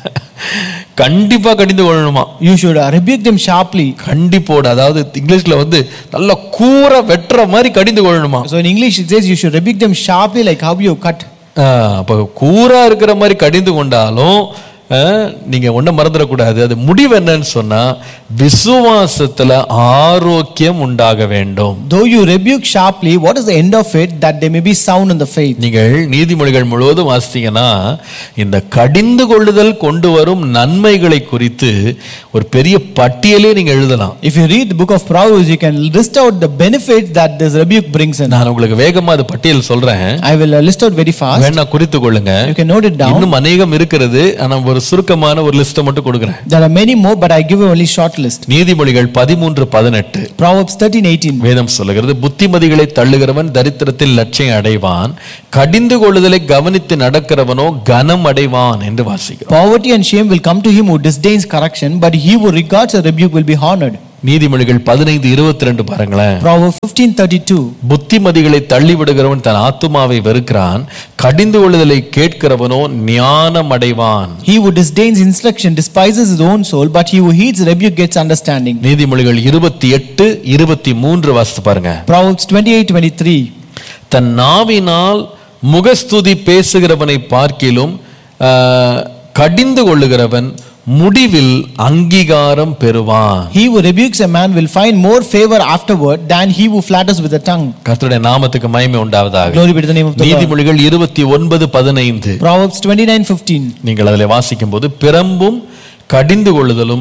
கண்டிப்பா கடிந்து கொள்ளணுமா You should uh, rebuke them sharply. கண்டிப்போடு அதாவது இங்கிலீஷ்ல வந்து நல்ல கூற வெட்டுற மாதிரி கடிந்து கொள்ளணுமா So in English it says you should rebuke them sharply like how you cut. ஆ, அப்ப கூரா இருக்கிற மாதிரி கடிந்து கொண்டாலும் அஹ், நீங்க ஒன்றும் மறந்துடக்கூடாது அது முடிவு என்னன்னு சொன்னா விசுவாசத்துல ஆரோக்கியம் உண்டாக வேண்டும் Though you rebuke sharply, what is the end of it? That they may be sound in the faith. நீங்கள் நீதிமொழிகள் முழுவதும் வாசித்தீங்கன்னா இந்த கடிந்து கொள்ளுதல் கொண்டு வரும் நன்மைகளை குறித்து ஒரு பெரிய பட்டியலே நீங்க எழுதலாம் If you read the book of Proverbs, you can list out the benefits that this rebuke brings in. நான் உங்களுக்கு வேகமா அது பட்டியல் சொல்றேன் I will uh, list out very fast. வேணா குறித்து கொள்ளுங்க You can note it down. இன்னும் அநேகம் இருக்கிறது ஆனா ஒரு சுருக்கமான ஒரு லிஸ்ட்டை மட்டும் கொடுக்குறேன் There are many more, but I give you only short list. நீதிமொழிகள் பதிமூன்று பதினெட்டு Proverbs 13, 18. வேதம் சொல்லுகிறது புத்திமதிகளை தள்ளுகிறவன் தரித்திரத்தில் லட்சியம் அடைவான் கடிந்து கொள்ளுதலை கவனித்து நடக்கிறவனோ கனம் அடைவான் என்று வாசிக்கிறோம் Poverty and shame will come to him who disdains correction, but he who regards a rebuke will be honored. நீதிமொழிகள் பதினைந்து இருபத்தி ரெண்டு பாருங்களேன் Proverbs 15, 32. புத்திமதிகளை தள்ளிவிடுகிறவன் தன் ஆத்துமாவை வெறுக்கிறான் கடிந்து கொள்ளுதலை கேட்கிறவனோ ஞானம் அடைவான் He who disdains instruction despises his own soul, but he who heeds rebuke gets understanding. நீதிமொழிகள் இருபத்தி எட்டு இருபத்தி மூன்று வாசித்து பாருங்க Proverbs 28, 23. தன் நாவினால் முகஸ்துதி பேசுகிறவனை பார்க்கிலும் ஆஹ், கடிந்து கொள்ளுகிறவன் முடிவில் அங்கீகாரம் பெறுவான் He who rebukes a man will find more favor afterward than he who flatters with the tongue. கர்த்தருடைய நாமத்துக்கு மகிமை உண்டாவதாக Glory be to the name of the Lord. நீதிமொழிகள் இருபத்தி ஒன்பது பதினைந்து Proverbs 29, 15. நீங்கள் அதில் வாசிக்கும் போது பிறம்பும் கடிந்து கொள்ளுதலும்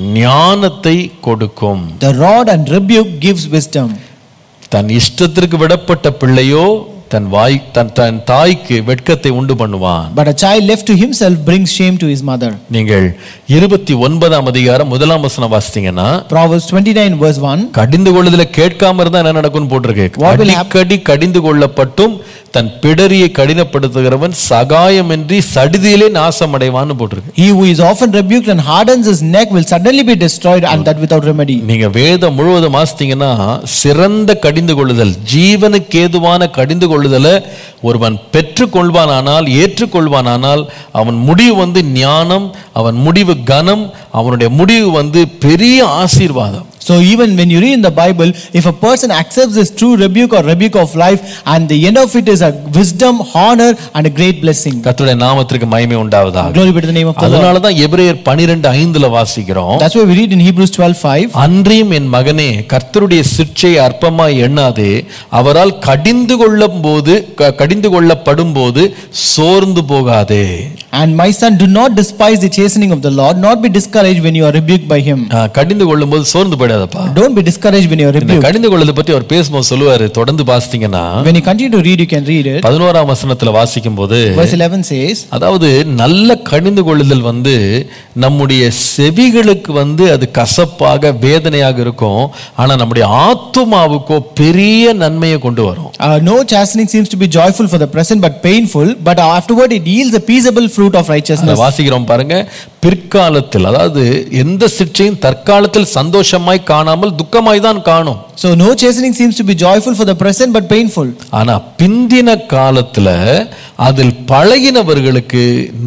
ஞானத்தை கொடுக்கும் The rod and rebuke gives wisdom. தன் இஷ்டத்திற்கு விடப்பட்ட பிள்ளையோ தன் வாய் தன் தன் தாய்க்கு வெட்கத்தை உண்டு பண்ணுவான் But a child left to himself brings shame to his mother. நீங்கள் இருபத்தி ஒன்பதாம் அதிகாரம் முதலாம் வசனம் வாசித்தீங்கன்னா Proverbs 29, verse 1. கடிந்து கொள்ளுதல கேட்காம இருந்தா என்ன நடக்கும்னு போட்டிருக்கு What will அடிக்கடி கடிந்து கொள்ளப்பட்டும் தன் பிடரியை கடினப்படுத்துகிறவன் சகாயமின்றி சடிதியிலே நாசம் அடைவான்னு போட்டிருக்கு He who is often rebuked and hardens his neck will suddenly be destroyed, and that without remedy. நீங்க வேதம் முழுவதும் வாசித்தீங்கன்னா சிறந்த கடிந்து கொள்ளுதல் ஜீவனுக்கு ஏதுவான கடிந்து கொள்ளுதலை ஒருவன் பெற்றுக்கொள்வானானால் ஏற்றுக்கொள்வானானால் அவன் முடிவு வந்து ஞானம் அவன் முடிவு கனம் அவனுடைய முடிவு வந்து பெரிய ஆசீர்வாதம் So even when you read in the Bible, if a person accepts this true rebuke or rebuke of life, and the end of it is a wisdom, honor, and a great blessing. கர்த்தருடைய நாமத்திற்கு மகிமை உண்டாவதாக Glory be to the name of the Lord. அதனாலதான் எபிரேயர் பனிரெண்டு ஐந்துல வாசிக்கிறோம் That's why we read in Hebrews 12, 5. அன்றியும் என் மகனே கர்த்தருடைய சிற்றை அற்பமாய் எண்ணாதே அவரால் கடிந்து கொள்ளும் போது க- கடிந்து கொள்ளப்படும் போது சோர்ந்து போகாதே And my son, do not despise the chastening of the Lord, nor be discouraged when you are rebuked by him. ஆ, கடிந்து கொள்ளும் போது சோர்ந்து போயிடாதப்பா Don't be discouraged when you are இந்த rebuked. கடிந்து கொள்ளுதை பத்தி அவர் பேசும்போது சொல்லுவாரு தொடர்ந்து வாசித்தீங்கன்னா When you continue to read, you can read it. பதினோராம் வசனத்துல வாசிக்கும் போது Verse 11 says, அதாவது நல்ல கடிந்து கொள்ளுதல் வந்து நம்முடைய செவிகளுக்கு வந்து அது கசப்பாக வேதனையாக இருக்கும் ஆனா நம்முடைய ஆத்துமாவுக்கோ பெரிய நன்மையை கொண்டு வரும் uh, No chastening seems to be joyful for the present, but painful, but afterward it yields a peaceable fruit of அதை righteousness. வாசிக்கிறோம் பாருங்க பிற்காலத்தில் அதாவது எந்த சிற்றையும் தற்காலத்தில் சந்தோஷமாய் காணாமல் துக்கமாய் தான் காணும் So no chastening seems to be joyful for the present, but painful. ஆனா பிந்தின காலத்துல அதில் பழகினவர்களுக்கு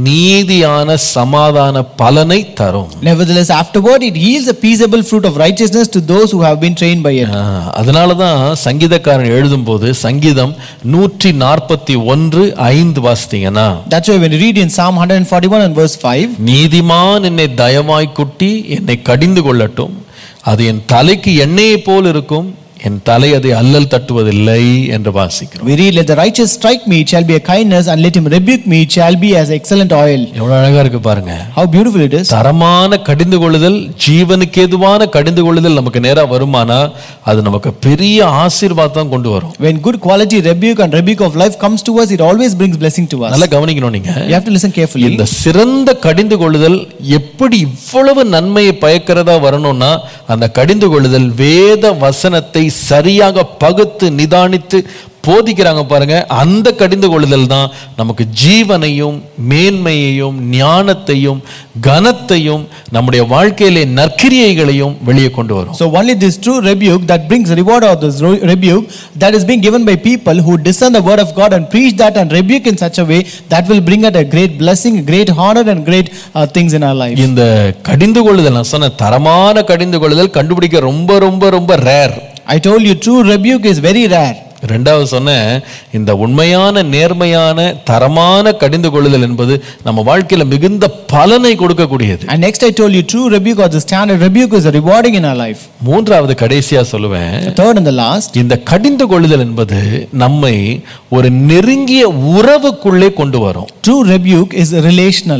நீதியான சமாதான பலனை தரும் Nevertheless, afterward it yields a peaceable fruit of righteousness to those who have been trained by it. ஆஹ், அதனாலதான் சங்கீதக்காரன் எழுதும்போது சங்கீதம் நூற்றி நாற்பத்தி ஒன்று ஐந்து வாசித்தீங்கன்னா That's why when you read in Psalm 141 and verse 5, நீதிமான் என்னை தயவாய் குட்டி என்னை கடிந்து கொள்ளட்டும் அது என் தலைக்கு எண்ணெயை போல் இருக்கும் என் தலை அதை அல்லல் தட்டுவதில்லை என்று வாசிக்கிறோம் we read, Let the righteous strike me, it shall be a kindness, and let him rebuke me, it shall be as excellent oil. எவ்வளவு அழகா இருக்கு பாருங்க How beautiful it is. தரமான கடிந்து கொள்ளுதல் ஜீவனுக்கு ஏதுவான கடிந்து கொள்ளுதல் நமக்கு நேரா வருமானா அது நமக்கு பெரிய ஆசீர்வாதம் கொண்டு வரும் When good quality rebuke and rebuke of life comes to us, it always brings blessing to us. நல்லா கவனிக்கணும் நீங்க You have to listen carefully. இந்த சிறந்த கடிந்து கொள்ளுதல் எப்படி இவ்வளவு நன்மையை பயக்கிறதா வரணும்னா அந்த கடிந்து கொள்ளுதல் வேத வசனத்தை சரியாக பகுத்து நிதானித்து போதிக்கிறாங்க பாருங்க அந்த கடிந்து கொள்ளுதல் தான் நமக்கு ஜீவனையும் மேன்மையையும் ஞானத்தையும் கனத்தையும் நம்முடைய வாழ்க்கையிலே நற்கிரியைகளையும் வெளியே கொண்டு வரும் So only this true rebuke that brings reward of this ro- rebuke that is being given by people who discern the word of God and preach that and rebuke in such a way that will bring out a great blessing, great honor and great uh, things in our life. இந்த கடிந்து கொள்ளுதல் நான் சொன்ன தரமான கடிந்து கொள்ளுதல் கண்டுபிடிக்க ரொம்ப ரொம்ப ரொம்ப rare I told you true rebuke is very rare. ரெண்டாவது சொன்னேன் இந்த உண்மையான நேர்மையான தரமான கடிந்து கொள்ளுதல் என்பது நம்ம வாழ்க்கையில மிகுந்த பலனை கொடுக்கக்கூடியது And next I told you true rebuke or the standard rebuke is a rewarding in our life. மூன்றாவது கடைசியா சொல்லுவேன் The third and the last, இந்த கடிந்து கொள்ளுதல் என்பது நம்மை ஒரு நெருங்கிய உறவுக்குள்ளே கொண்டு வரும் true rebuke is relational.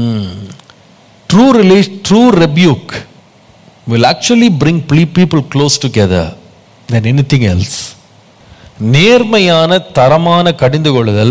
True relation true rebuke will actually bring people close together than anything else நேர்மையான தரமான கடிந்து கொள்ளுதல்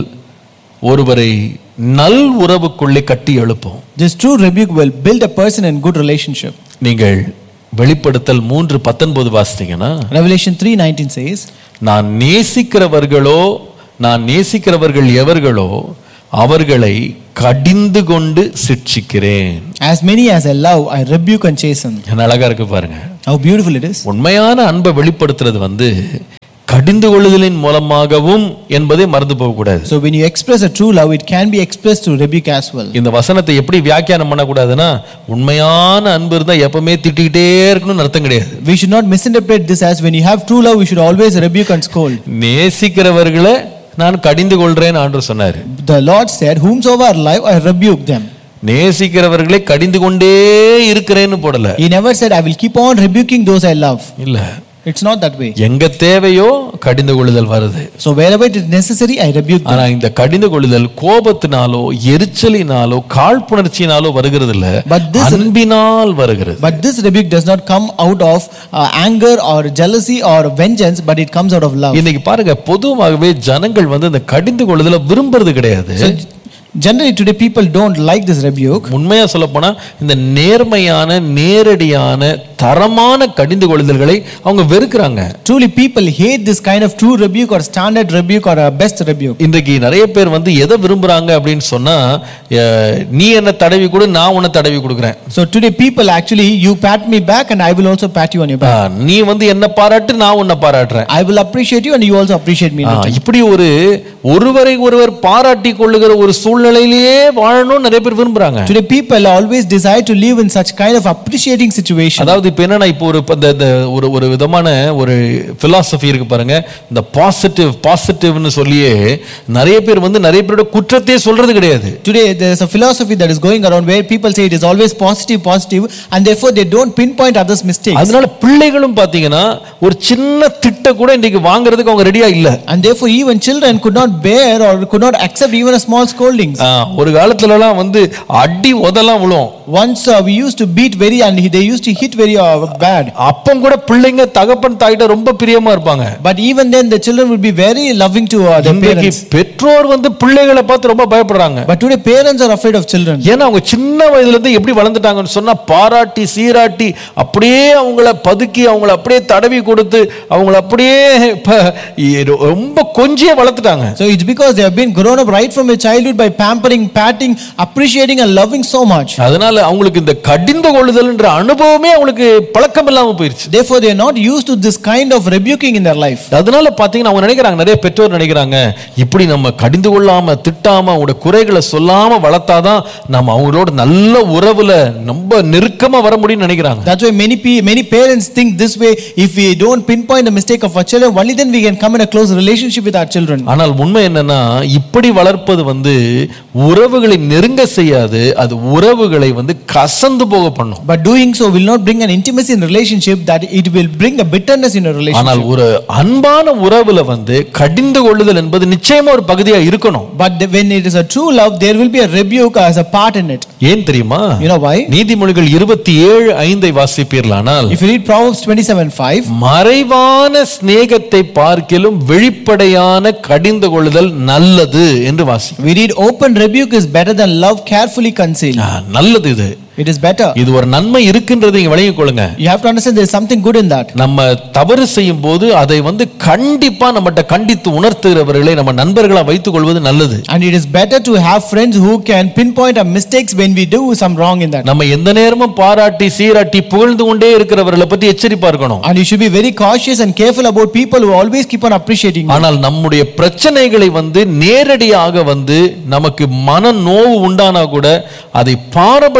ஒருவரை நல் உறவுக்குள்ளே கட்டி எழுப்பும் This true rebuke will build a person in good relationship. நீங்கள் வெளிப்படுத்தல் மூன்று பத்தொன்பது வாசித்தீங்கன்னா Revelation 3:19 says, நான் நேசிக்கிறவர்களோ நான் நேசிக்கிறவர்கள் எவர்களோ அவர்களை கடிந்து கொண்டு சிட்சிக்கிறேன் As many as I love, I rebuke and chasten. என்ன அழகா இருக்கு பாருங்க How beautiful it is. உண்மையான அன்பை வெளிப்படுத்துறது வந்து கடிந்து கொள்ளுதலின் மூலமாகவும் என்பதை மறந்து போகக்கூடாது So when you express a true love, it can be expressed through rebuke as well. இந்த வசனத்தை எப்படி வியாக்கியானம் பண்ணக்கூடாதுன்னா உண்மையான அன்பு இருந்தா எப்பவுமே திட்டிக்கிட்டே இருக்கணும்னு அர்த்தம் கிடையாது We should not misinterpret this as when you have true love, we should always rebuke and scold. நேசிக்கிறவர்களை நான் கடிந்து கொள்றேன் ஆண்டு சொன்னாரு The Lord said, Whomsoever are alive, I rebuke them. நேசிக்கிறவர்களை கடிந்து கொண்டே இருக்கிறேன்னு போடல He never said, I will keep on rebuking those I love. இல்ல It's not that way. எங்க தேவையோ கடிந்து கொள்ளுதல் வருது So wherever it is necessary, I rebuke them. ஆனா இந்த கடிந்து கொள்ளுதல் கோபத்தினாலோ எரிச்சலினாலோ காழ்ப்புணர்ச்சியினாலோ வருகிறது இல்ல But this- அன்பினால் வருகிறது But this rebuke does not come out of uh, anger or jealousy or vengeance, but it comes out of love. இன்னைக்கு பாருங்க பொதுவாகவே ஜனங்கள் வந்து இந்த கடிந்து கொள்ளுதல விரும்புறது கிடையாது So generally today people don't like this rebuke. உண்மையா சொல்ல போனா இந்த நேர்மையான நேரடியான தரமான கடிந்து கொள்ளுதல்களை அவங்க வெறுக்கிறாங்க Truly people hate this kind of true rebuke or standard rebuke or a best rebuke. இன்றைக்கு நிறைய பேர் வந்து எதை விரும்புறாங்க அப்படின்னு சொன்னா அஹ், நீ என்ன தடவி கொடு நான் உன்னை தடவி கொடுக்குறேன் So today people actually you pat me back and I will also pat you on your back. அஹ், நீ வந்து என்ன பாராட்டு நான் உன்னை பாராட்டுறேன் I will appreciate you and you also appreciate me. ஆ, இப்படி ஒரு ஒருவரை ஒருவர் பாராட்டி கொள்ளுகிற ஒரு சூழ்நிலையிலேயே வாழணும்னு நிறைய பேர் விரும்புறாங்க Today people always desire to live in such kind of appreciating situation. அதாவது இப்ப என்னன்னா இப்போ ஒரு இப்ப இந்த இந்த ஒரு ஒரு விதமான ஒரு பிலாசபி இருக்கு பாருங்க இந்த பாசிட்டிவ் பாசிட்டிவ்னு சொல்லியே நிறைய பேர் வந்து நிறைய பேரோட குற்றத்தையே சொல்றது கிடையாது Today there is a philosophy that is going around where people say it is always positive, positive, and therefore they don't pinpoint others' mistakes. அதனால பிள்ளைகளும் பாத்தீங்கன்னா ஒரு சின்ன திட்ட கூட இன்னைக்கு வாங்குறதுக்கு அவங்க ரெடியா இல்ல And therefore even children could not bear or could not accept even a small scoldings. ஆ, ஒரு காலத்துல எல்லாம் வந்து அடி உதெல்லாம் விழும் Once uh, we used to beat very and he- they used to hit very uh, bad. அப்பம் கூட பிள்ளைங்க தகப்பன் தாயிட்ட ரொம்ப பிரியமா இருப்பாங்க But even then the children would be very loving to uh, their இன்றைக்கு parents. பெற்றோர் வந்து பிள்ளைகளை பார்த்து ரொம்ப பயப்படுறாங்க But today parents are afraid of children. ஏன்னா அவங்க சின்ன வயதுல இருந்து எப்படி வளர்ந்துட்டாங்கன்னு சொன்னா பாராட்டி சீராட்டி அப்படியே அவங்கள பதுக்கி அவங்கள அப்படியே தடவி கொடுத்து அவங்கள அப்படியே ப- இ- ரொம்ப கொஞ்சியே வளர்த்துட்டாங்க So it's because they have been grown up right from a childhood by pampering, patting, appreciating and loving so much. அதனால அவங்களுக்கு இந்த கடிந்து கொள்ளுதல்ன்ற அனுபவமே அவங்களுக்கு பழக்கம் இல்லாம போயிருச்சு Therefore they are not used to this kind of rebuking in their life. அதனால பாத்தீங்கன்னா அவங்க நினைக்கிறாங்க நிறைய பெற்றோர் நினைக்கிறாங்க இப்படி நம்ம கடிந்து கொள்ளாம திட்டாம அவங்களோட குறைகளை சொல்லாம வளர்த்தாதான் நம்ம அவங்களோட நல்ல உறவுல ரொம்ப நெருக்கமா வர முடியும்னு நினைக்கிறாங்க That's why many pe- many parents think this way. If we don't pinpoint the mistake of our children, only then we can come in a close relationship with our children. ஆனால் உண்மை என்னன்னா இப்படி வளர்ப்பது வந்து உறவுகளை நெருங்க செய்யாது அது உறவுகளை வந்து கசந்து போக பண்ணும் But doing so will not bring an intimacy in relationship. That it will bring a bitterness in a relationship. ஆனால் ஒரு அன்பான உறவுல வந்து கடிந்து கொள்ளுதல் என்பது நிச்சயமா ஒரு பகுதியா இருக்கணும் But the- when it is a true love, there will be a rebuke as a part in it. ஏன் தெரியுமா You know why? நீதிமொழிகள் இருபத்தி ஏழு ஐந்தை வாசிப்பீர்களானால் If you read Proverbs 27 5, மறைவான சிநேகத்தை பார்க்கிலும் வெளிப்படையான கடிந்து கொள்ளுதல் நல்லது என்று வாசி we read open rebuke is better than love carefully concealed. ஆ, நல்லது இது It is better. இது ஒரு நன்மை இருக்கின்றதை இங்க விளங்கிக் கொள்ளுங்க You have to understand there is something good in that. நம்ம தவறு செய்யும் போது அதை வந்து கண்டிப்பா நம்மகிட்ட கண்டித்து உணர்த்துகிறவர்களை நம்ம நண்பர்களா வைத்துக் கொள்வது நல்லது And it is better to have friends who can pinpoint our mistakes when we do some wrong in that. நம்ம எந்த நேரமும் பாராட்டி சீராட்டி புகழ்ந்து கொண்டே இருக்கிறவர்களை பற்றி எச்சரிப்பா இருக்கணும் And you should be very cautious and careful about people who always keep on appreciating you. ஆனால் நம்முடைய பிரச்சனைகளை வந்து நேரடியாக வந்து நமக்கு மன நோவு உண்டானா கூட அதை பாரபட்சம் இல்லாமல்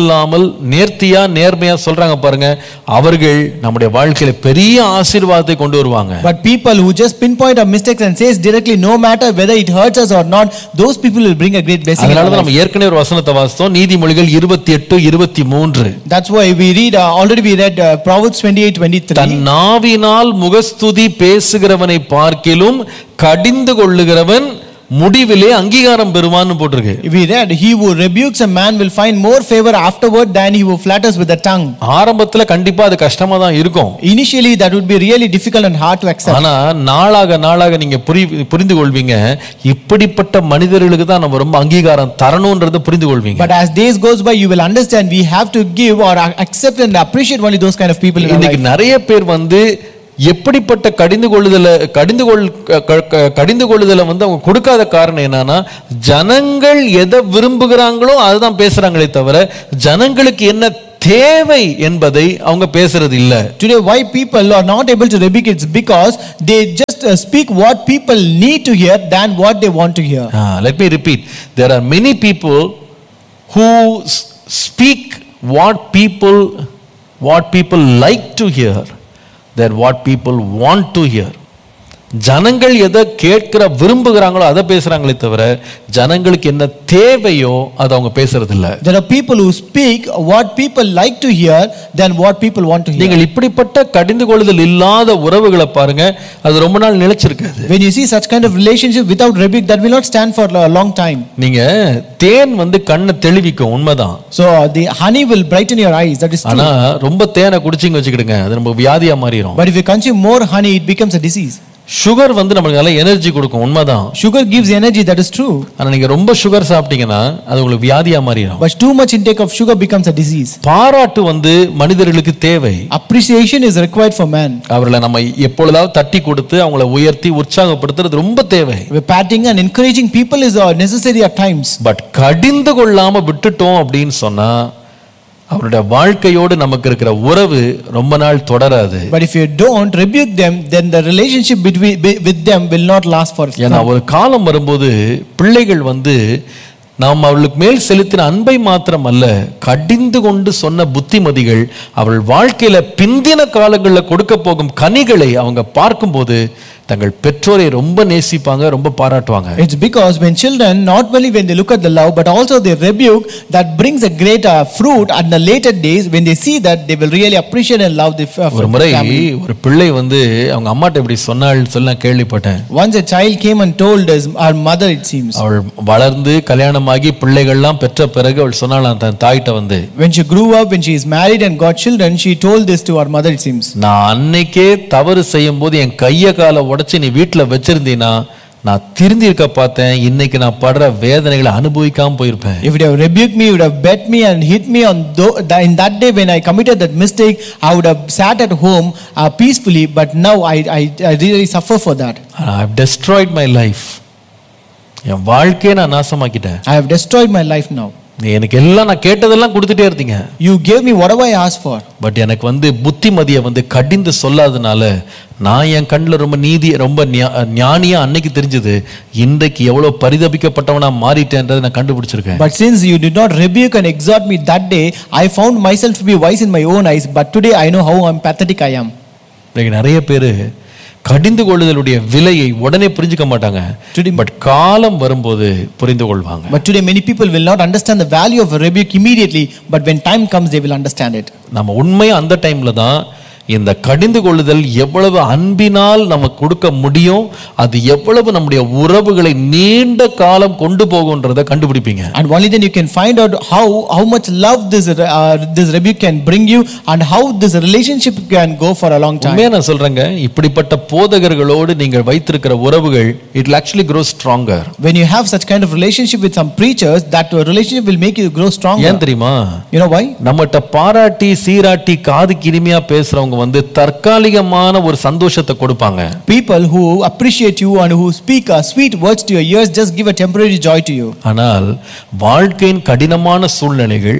இல்லாமல் நேர்த்தியா நேர்மையா சொல்றாங்க பாருங்க அவர்கள் நம்முடைய வாழ்க்கையில பெரிய ஆசீர்வாதத்தை கொண்டு வருவாங்க But people who just pinpoint our mistakes and says directly, no matter whether it hurts us or not, those people will bring a great blessing. in our அதனாலதான் life. நம்ம ஏற்கனவே ஒரு வசனத்தை வாசித்தோம் நீதிமொழிகள் இருபத்தி எட்டு இருபத்தி மூன்று That's why we read, uh, already we read uh, Proverbs 28, 23. தன் நாவினால் முகஸ்துதி பேசுகிறவனை பார்க்கிலும் கடிந்து கொள்ளுகிறவன் முடிவிலே அங்கீகாரம் பெறுவான்னு போட்டிருக்கு We read, he who rebukes a man will find more favor afterward than he who flatters with the tongue. ஆரம்பத்துல கண்டிப்பா அது கஷ்டமா தான் இருக்கும் Initially, that would be really difficult and hard to accept. ஆனா நாளாக நாளாக நீங்க புரி புரிந்து கொள்வீங்க இப்படிப்பட்ட மனிதர்களுக்கு தான் நம்ம ரொம்ப அங்கீகாரம் தரணும்ன்றதை புரிந்து கொள்வீங்க But as days goes by, you will understand we have to give or accept and appreciate only those kind of people in our இன்னைக்கு life. நிறைய பேர் வந்து எப்படிப்பட்ட கடிந்து கொள்ளுதலை கடிந்து கொள் க- க- க- கடிந்து கொள்ளுதலை வந்து அவங்க கொடுக்காத காரணம் என்னன்னா ஜனங்கள் எதை விரும்புகிறாங்களோ அதுதான் பேசுறாங்களே தவிர ஜனங்களுக்கு என்ன தேவை என்பதை அவங்க பேசுறது இல்ல Today, why people are not able to rebuke it's because they just uh, speak what people need to hear than what they want to hear. Let me repeat there are many people who speak what people what people like to hear there what people want to hear ஜனங்கள் எதை கேட்கிற விரும்புகிறாங்களோ அதை பேசுறாங்களே தவிர ஜனங்களுக்கு என்ன தேவையோ அதை அவங்க பேசுறது இல்ல There are people who speak what people like to hear than what people want to hear. நீங்கள் இப்படிப்பட்ட கடிந்து கொள்ளுதல் இல்லாத உறவுகளை பாருங்க அது ரொம்ப நாள் நிலைச்சிருக்காது When you see such kind of relationship without rebuke, that will not stand for a long time. நீங்க தேன் வந்து கண்ணை தெளிவிக்கும் உண்மைதான் So the honey will brighten your eyes. That is true. ஆனா ரொம்ப தேனை குடிச்சிங்க வச்சுக்கிடுங்க அது நம்ம வியாதியா மாறிடும் But if you consume more honey, it becomes a disease. Sugar வந்து நமக்கு நல்ல எனர்ஜி கொடுக்கும் உண்மைதான் Sugar gives energy. That is true. ஆனா நீங்க ரொம்ப சுகர் சாப்பிட்டீங்கன்னா அது உங்களுக்கு வியாதியா மாறிடும் But too much intake of sugar becomes a disease. பாராட்டு வந்து மனிதர்களுக்கு தேவை Appreciation is required for man. அவர்களை நம்ம எப்பொழுதாவது தட்டி கொடுத்து அவங்கள உயர்த்தி உற்சாகப்படுத்துறது ரொம்ப தேவை We're patting and encouraging people is uh, necessary at times. But கடிந்து கொள்ளாம விட்டுட்டோம் அப்படின்னு சொன்னா அவருடைய வாழ்க்கையோடு நமக்கு இருக்கிற உறவு ரொம்ப நாள் தொடராது But if you don't rebuke them, then the relationship between be- with them will not last for ஏன்னா ஒரு காலம் வரும்போது பிள்ளைகள் வந்து நாம் அவளுக்கு மேல் செலுத்தின அன்பை மாத்திரம் அல்ல கடிந்து கொண்டு சொன்ன புத்திமதிகள் அவள் வாழ்க்கையில பிந்தின காலங்களில் கொடுக்க போகும் கனிகளை அவங்க பார்க்கும்போது தங்கள் பெற்றோரை ரொம்ப நேசிப்பாங்க ரொம்ப பாராட்டுவாங்க It's because when children, not only when they look at the love, but also they rebuke, that brings a great uh, fruit at the later days. When they see that, they will really appreciate and love the f- ஒரு f- முறை family. ஒரு பிள்ளை வந்து அவங்க அம்மாட்ட இப்படி சொன்னாள் சொல்ல நான் கேள்விப்பட்டேன் Once a child came and told his, our mother, it seems. அவள் வளர்ந்து கல்யாணமாகி பிள்ளைகள்லாம் பெற்ற பிறகு அவள் சொன்னாலாம் தன் தாயிட்ட வந்து When she grew up, when she is married and got children, she told this to her mother, it seems. நான் அன்னைக்கே தவறு செய்யும் போது என் கைய காலை உடைச்சு நீ வீட்டுல வச்சிருந்தீனா நான் திருந்தி இருக்க பார்த்தேன் இன்னைக்கு நான் படுற வேதனைகளை அனுபவிக்காம போயிருப்பேன் If you have rebuked me, you would have bet me and hit me on tho- tha- in that day when I committed that mistake, I would have sat at home uh, peacefully. But now I, I, I really suffer for that. I destroyed my life என் வாழ்க்கையை நான் நாசமாக்கிட்டேன் I have destroyed my life now. நீ எனக்கு எல்லாம் நான் கேட்டதெல்லாம் கொடுத்துட்டே இருந்தீங்க You gave me whatever I asked for. But எனக்கு வந்து புத்திமதியை வந்து கடிந்து சொல்லாதனால நான் என் கண்ணில் ரொம்ப நீதி ரொம்ப ஞா- ஞானியா அன்னைக்கு தெரிஞ்சது இன்றைக்கு எவ்வளவு பரிதபிக்கப்பட்டவனா மாறிட்டேன்றதை நான் கண்டுபிடிச்சிருக்கேன் But since you did not rebuke and exhort me that day, I found myself to be wise in my own eyes. But today I know how I'm pathetic I am. இன்னைக்கு நிறைய பேர் கடிந்து கொள்ளுதலுடைய விலையை உடனே புரிஞ்சுக்க மாட்டாங்க Today- பட் காலம் வரும்போது புரிந்து கொள்வாங்க But today many people will not understand the value of a rebuke immediately. But when time comes, they will understand it. நம்ம உண்மையா அந்த டைம்ல தான் இந்த கடிந்து கொள்ளுதல் எவ்வளவு அன்பினால் நம்ம கொடுக்க முடியும் அது எவ்வளவு நம்முடைய உறவுகளை நீண்ட காலம் கொண்டு போகுன்றதை கண்டுபிடிப்பீங்க And only then you can find out how, how much love this, uh, this rebuke can bring you and how this relationship can go for a long time. உண்மையா நான் சொல்றேங்க இப்படிப்பட்ட போதகர்களோடு நீங்கள் வைத்திருக்கிற உறவுகள் it actually grow stronger When you have such kind of relationship with some preachers, that relationship will make you grow stronger. ஏன் தெரியுமா You know why? நம்மகிட்ட பாராட்டி சீராட்டி காதுக்கு இனிமையா பேசுறவங்க வந்து தற்காலிகமான ஒரு சந்தோஷத்தை கொடுப்பாங்க People who appreciate you and who speak uh, sweet words to your ears just give a temporary joy to you. ஆனால் வாழ்க்கையின் கடினமான சூழ்நிலைகள்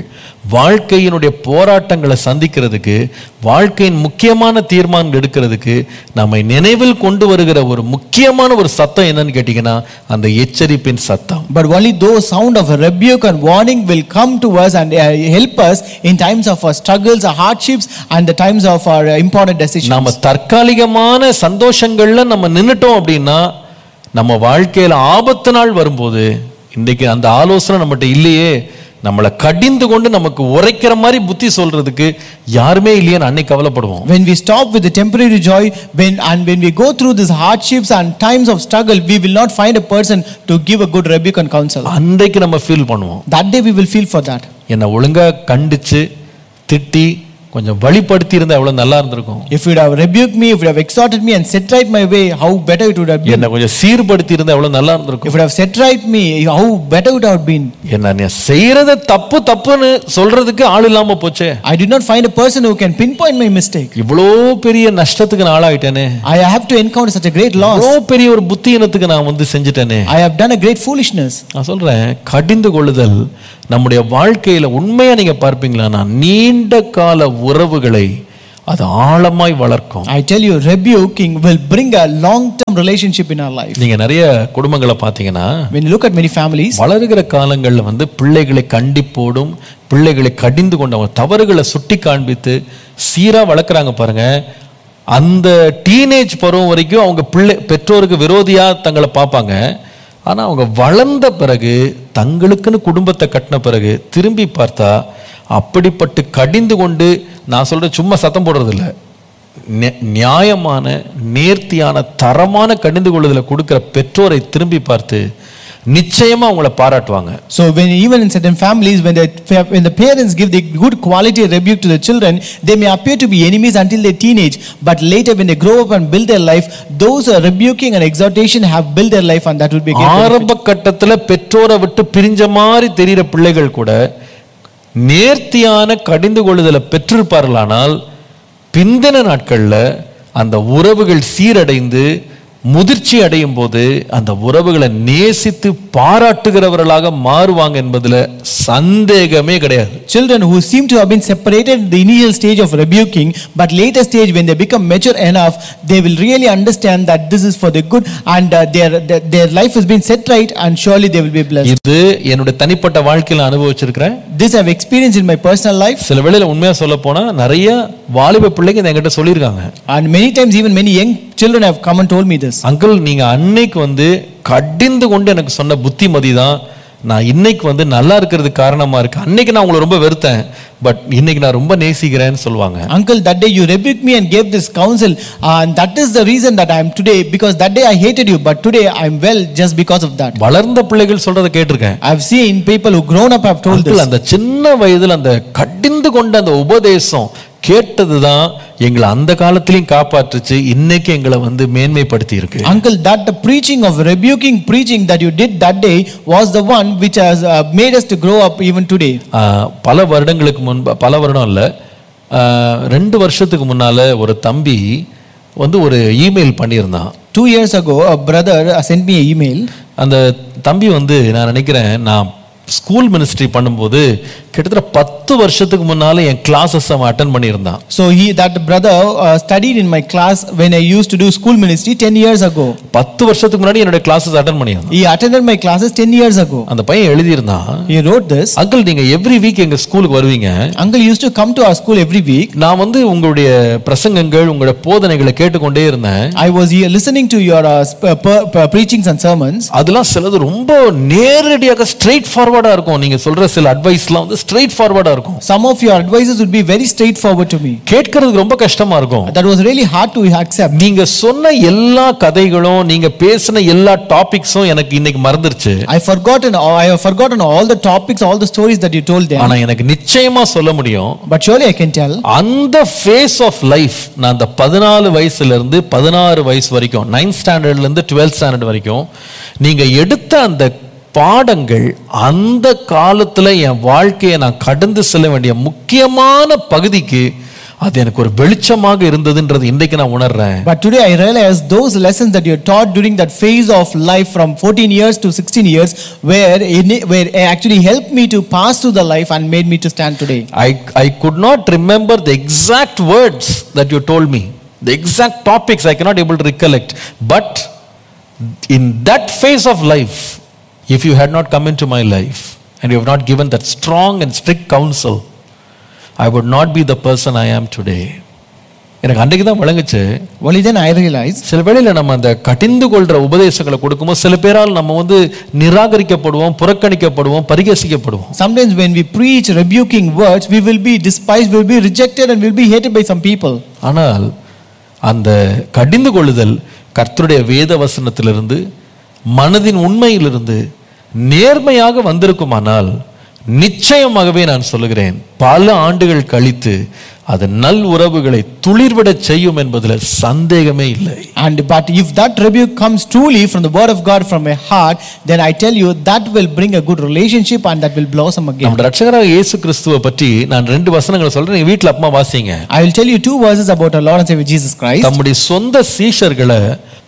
வாழ்க்கையினுடைய போராட்டங்களை சந்திக்கிறதுக்கு வாழ்க்கையின் முக்கியமான தீர்மானம் எடுக்கிறதுக்கு நம்மை நினைவில் கொண்டு வருகிற ஒரு முக்கியமான ஒரு சத்தம் என்னன்னு கேட்டீங்கன்னா அந்த எச்சரிப்பின் சத்தம் But only those sound of a rebuke and warning will come to us and uh, help us in times of our struggles, our hardships, and the times of our uh, important decisions. நாம தற்காலிகமான சந்தோஷங்கள்ல நம்ம நின்னுட்டோம் அப்படின்னா நம்ம வாழ்க்கையில ஆபத்து நாள் வரும்போது இன்னைக்கு அந்த ஆலோசனை நம்மகிட்ட இல்லையே நம்மளை கடிந்து கொண்டு நமக்கு உரைக்கிற மாதிரி புத்தி சொல்றதுக்கு யாருமே இல்லையேன்னு அன்னைக்கு கவலைப்படுவோம் When we stop with the temporary joy, when and when we go through these hardships and times of struggle, we will not find a person to give a good rebuke and counsel. அன்றைக்கு நம்ம ஃபீல் பண்ணுவோம் That day we will feel for that. என்னை ஒழுங்கா கண்டிச்சு திட்டி கொஞ்சம் வழிப்படுத்தி இருந்தா எவ்வளவு நல்லா இருந்திருக்கும் If you would have rebuked me, if you would have exhorted me and set right my way, how better it would have been. என்னை கொஞ்சம் சீர்படுத்தி இருந்தா எவ்வளவு நல்லா If இருந்திருக்கும் you would have set right me, how better it would have been. என்ன நீ செய்யறத தப்பு தப்புன்னு சொல்றதுக்கு ஆள் இல்லாம போச்சே I did not find a person who can pinpoint my mistake. இவ்வளோ பெரிய நஷ்டத்துக்கு நான் ஆளாயிட்டேனே I have to encounter such a great loss. இவ்வளோ பெரிய ஒரு புத்தியினத்துக்கு நான் வந்து செஞ்சுட்டேனே I have done a great foolishness. நான் சொல்றேன் கடிந்து கொள்ளுதல் நம்முடைய வாழ்க்கையில உண்மையா நீங்க பார்ப்பீங்களா நீண்ட கால உறவுகளை அது ஆழமாய் வளர்க்கும் I tell you, rebuking will bring a long term relationship in our life. நீங்க நிறைய குடும்பங்களை பார்த்தீங்கன்னா When you look at many families, வளருகிற காலங்களில் வந்து பிள்ளைகளை கண்டிப்போடும் பிள்ளைகளை கடிந்து கொண்டு அவங்க தவறுகளை சுட்டி காண்பித்து சீரா வளர்க்குறாங்க பாருங்க அந்த டீனேஜ் பருவம் வரைக்கும் அவங்க பிள்ளை பெற்றோருக்கு விரோதியா தங்களை பார்ப்பாங்க ஆனா அவங்க வளர்ந்த பிறகு தங்களுக்குன்னு குடும்பத்தை கட்டின பிறகு திரும்பி பார்த்தா அப்படிப்பட்டு கடிந்து கொண்டு நான் சொல்றேன் சும்மா சத்தம் போடுறது இல்ல நெ- நியாயமான நேர்த்தியான தரமான கடிந்து கொள்ளுதலை கொடுக்கிற பெற்றோரை திரும்பி பார்த்து நிச்சயமா அவங்கள பாராட்டுவாங்க so when even in certain families, when the when the parents give the good quality rebuke to the children, they may appear to be enemies until their teenage, but later when they grow up and build their life, those who are rebuking and exhortation have built their life, and that would be a great benefit. ஆரம்ப கட்டத்துல பெற்றோரை விட்டு பிரிஞ்ச மாதிரி தெரிகிற பிள்ளைகள் கூட நேர்த்தியான கடிந்து கொள்ளுதலை பெற்றிருப்பார்களானால் பிந்தின நாட்கள்ல அந்த உறவுகள் சீரடைந்து முதிர்ச்சி அடையும் போது அந்த உறவுகளை நேசித்து பாராட்டுகிறவர்களாக மாறுவாங்க என்பதுல சந்தேகமே கிடையாது Children who seem to have been separated in the initial stage of rebuking, but later stage when they become mature enough, they will really understand that this is for the good and uh, their, their their life has been set right, and surely they will be blessed. இது என்னுடைய தனிப்பட்ட வாழ்க்கையில் நான் அனுபவிச்சிருக்கிறேன் This I've experienced in my personal life, சில வேளையில உண்மையா சொல்ல போனா நிறைய வாலிப பிள்ளைங்க இதை என்கிட்ட சொல்லியிருக்காங்க and many times even many young children have come and told me this. Uncle நீங்க அன்னைக்கு வந்து கடிந்து கொண்டு எனக்கு சொன்ன புத்திமதி தான் நான் இன்னைக்கு வந்து நல்லா இருக்கிறதுக்கு காரணமா இருக்கு அன்னைக்கு நான் உங்களை ரொம்ப வெறுத்தேன் பட் இன்னைக்கு நான் ரொம்ப நேசிக்கிறேன்னு சொல்லுவாங்க Uncle, that day you rebuked me and gave this counsel, and that is the reason that I am today, because that day I hated you, but today I am well just because of that. வளர்ந்த பிள்ளைகள் சொல்றதை கேட்டிருக்கேன் I've seen people who grown up have told Uncle, this. அந்த சின்ன வயதுல அந்த கடிந்து கொண்ட அந்த உபதேசம் கேட்டதுதான் எங்களை அந்த காலத்திலையும் காப்பாற்றுச்சு இன்னைக்கு எங்களை வந்து மேன்மைப்படுத்தி இருக்கு Uncle, that the preaching of rebuking preaching that you did that day was the one which has uh, made us to grow up even today. ஆஹ், பல வருடங்களுக்கு முன்பு பல வருடம் இல்லை ரெண்டு வருஷத்துக்கு முன்னால ஒரு தம்பி வந்து ஒரு இமெயில் பண்ணியிருந்தான் Two years ago, a brother uh, sent me an email. அந்த தம்பி வந்து நான் நினைக்கிறேன் நான் ஸ்கூல் மினிஸ்ட்ரி பண்ணும்போது கிட்டத்தட்ட பத்து வருஷத்துக்கு முன்னால என் கிளாஸஸ் அவன் அட்டன் பண்ணியிருந்தான் So he, that brother uh, studied in my class when I used to do school ministry 10 years ago. பத்து வருஷத்துக்கு முன்னாடி என்னுடைய கிளாஸஸ் அட்டன் பண்ணியிருந்தான் He attended my classes 10 years ago. அந்த பையன் எழுதியிருந்தான் He wrote this. அங்கிள் நீங்க எவ்ரி வீக் எங்க ஸ்கூலுக்கு வருவீங்க Uncle used to come to our school every week. நான் வந்து உங்களுடைய பிரசங்கங்கள் உங்களுடைய போதனைகளை கேட்டுக்கொண்டே இருந்தேன் I was here listening to your uh, sp- per- per- preachings and sermons. அதெல்லாம் சிலது ரொம்ப நேரடியாக ஸ்ட்ரெயிட் ஃபார்வர்டா இருக்கும் நீங்க சொல்ற சில அட்வைஸ்லாம் வந்து ஸ்ட்ரெயிட் ஃபார்வர்டா இருக்கும் Some of your advices would be very straightforward to me. கேட்கறதுக்கு ரொம்ப கஷ்டமா இருக்கும் That was really hard to accept. நீங்க சொன்ன எல்லா கதைகளும் நீங்க பேசின எல்லா டாபிக்ஸும் எனக்கு இன்னைக்கு மறந்துருச்சு I forgotten. I have forgotten all the topics, all the stories that you told them. ஆனா எனக்கு நிச்சயமா சொல்ல முடியும் But surely I can tell. அந்த ஃபேஸ் ஆஃப் லைஃப் நான் அந்த பதினாலு வயசுல இருந்து பதினாறு வயசு வரைக்கும் நைன்த் ஸ்டாண்டர்ட்ல இருந்து டுவெல்த் ஸ்டாண்டர்ட் வரைக்கும் நீங்க எடுத்த அந்த பாடங்கள் அந்த காலத்துல என் வாழ்க்கையை நான் கடந்து செல்ல வேண்டிய முக்கியமான பகுதிக்கு அது எனக்கு ஒரு வெளிச்சமாக இருந்ததுன்றது இன்றைக்கு நான் உணர்றேன் But today I realize those lessons that you taught during that phase of life from 14 years to 16 years, where, in, where it actually helped me to pass through the life and made me to stand today. I, I could not remember the exact words that you told me. The exact topics I cannot able to recollect. But in that phase of life, if you had not come into my life and you have not given that strong and strict counsel, I would not be the person I am today. எனக்கு அன்றைக்கு தான் விளங்குச்சு Only then I realized சில வேளையில நம்ம அந்த கடிந்து கொள்ற உபதேசங்களை கொடுக்கும்போது சில பேரால் நம்ம வந்து நிராகரிக்கப்படுவோம் புறக்கணிக்கப்படுவோம் பரிகசிக்கப்படுவோம் sometimes when we preach rebuking words, we will be despised, we will be rejected, and will be hated by some people. ஆனால் அந்த கடிந்து கொள்ளுதல் கர்த்தருடைய வேத வசனத்திலிருந்து மனதின் உண்மையிலிருந்து நேர்மையாக வந்திருக்குமானால் நிச்சயமாகவே நான் சொல்லுகிறேன் பல ஆண்டுகள் கழித்து அது நல் உறவுகளை துளிர்விடச் செய்யும் என்பதில் சந்தேகமே இல்லை And but if that rebuke comes truly from the word of God from my heart, then I tell you that will bring a good relationship and that will blossom again. நம்ம ரட்சகராக இயேசு கிறிஸ்துவை பற்றி நான் ரெண்டு வசனங்களை சொல்றேன் நீங்க வீட்டில் அப்பமா வாசிங்க I will tell you two verses about our Lord and Savior Jesus Christ. தம்முடைய சொந்த சீஷர்களை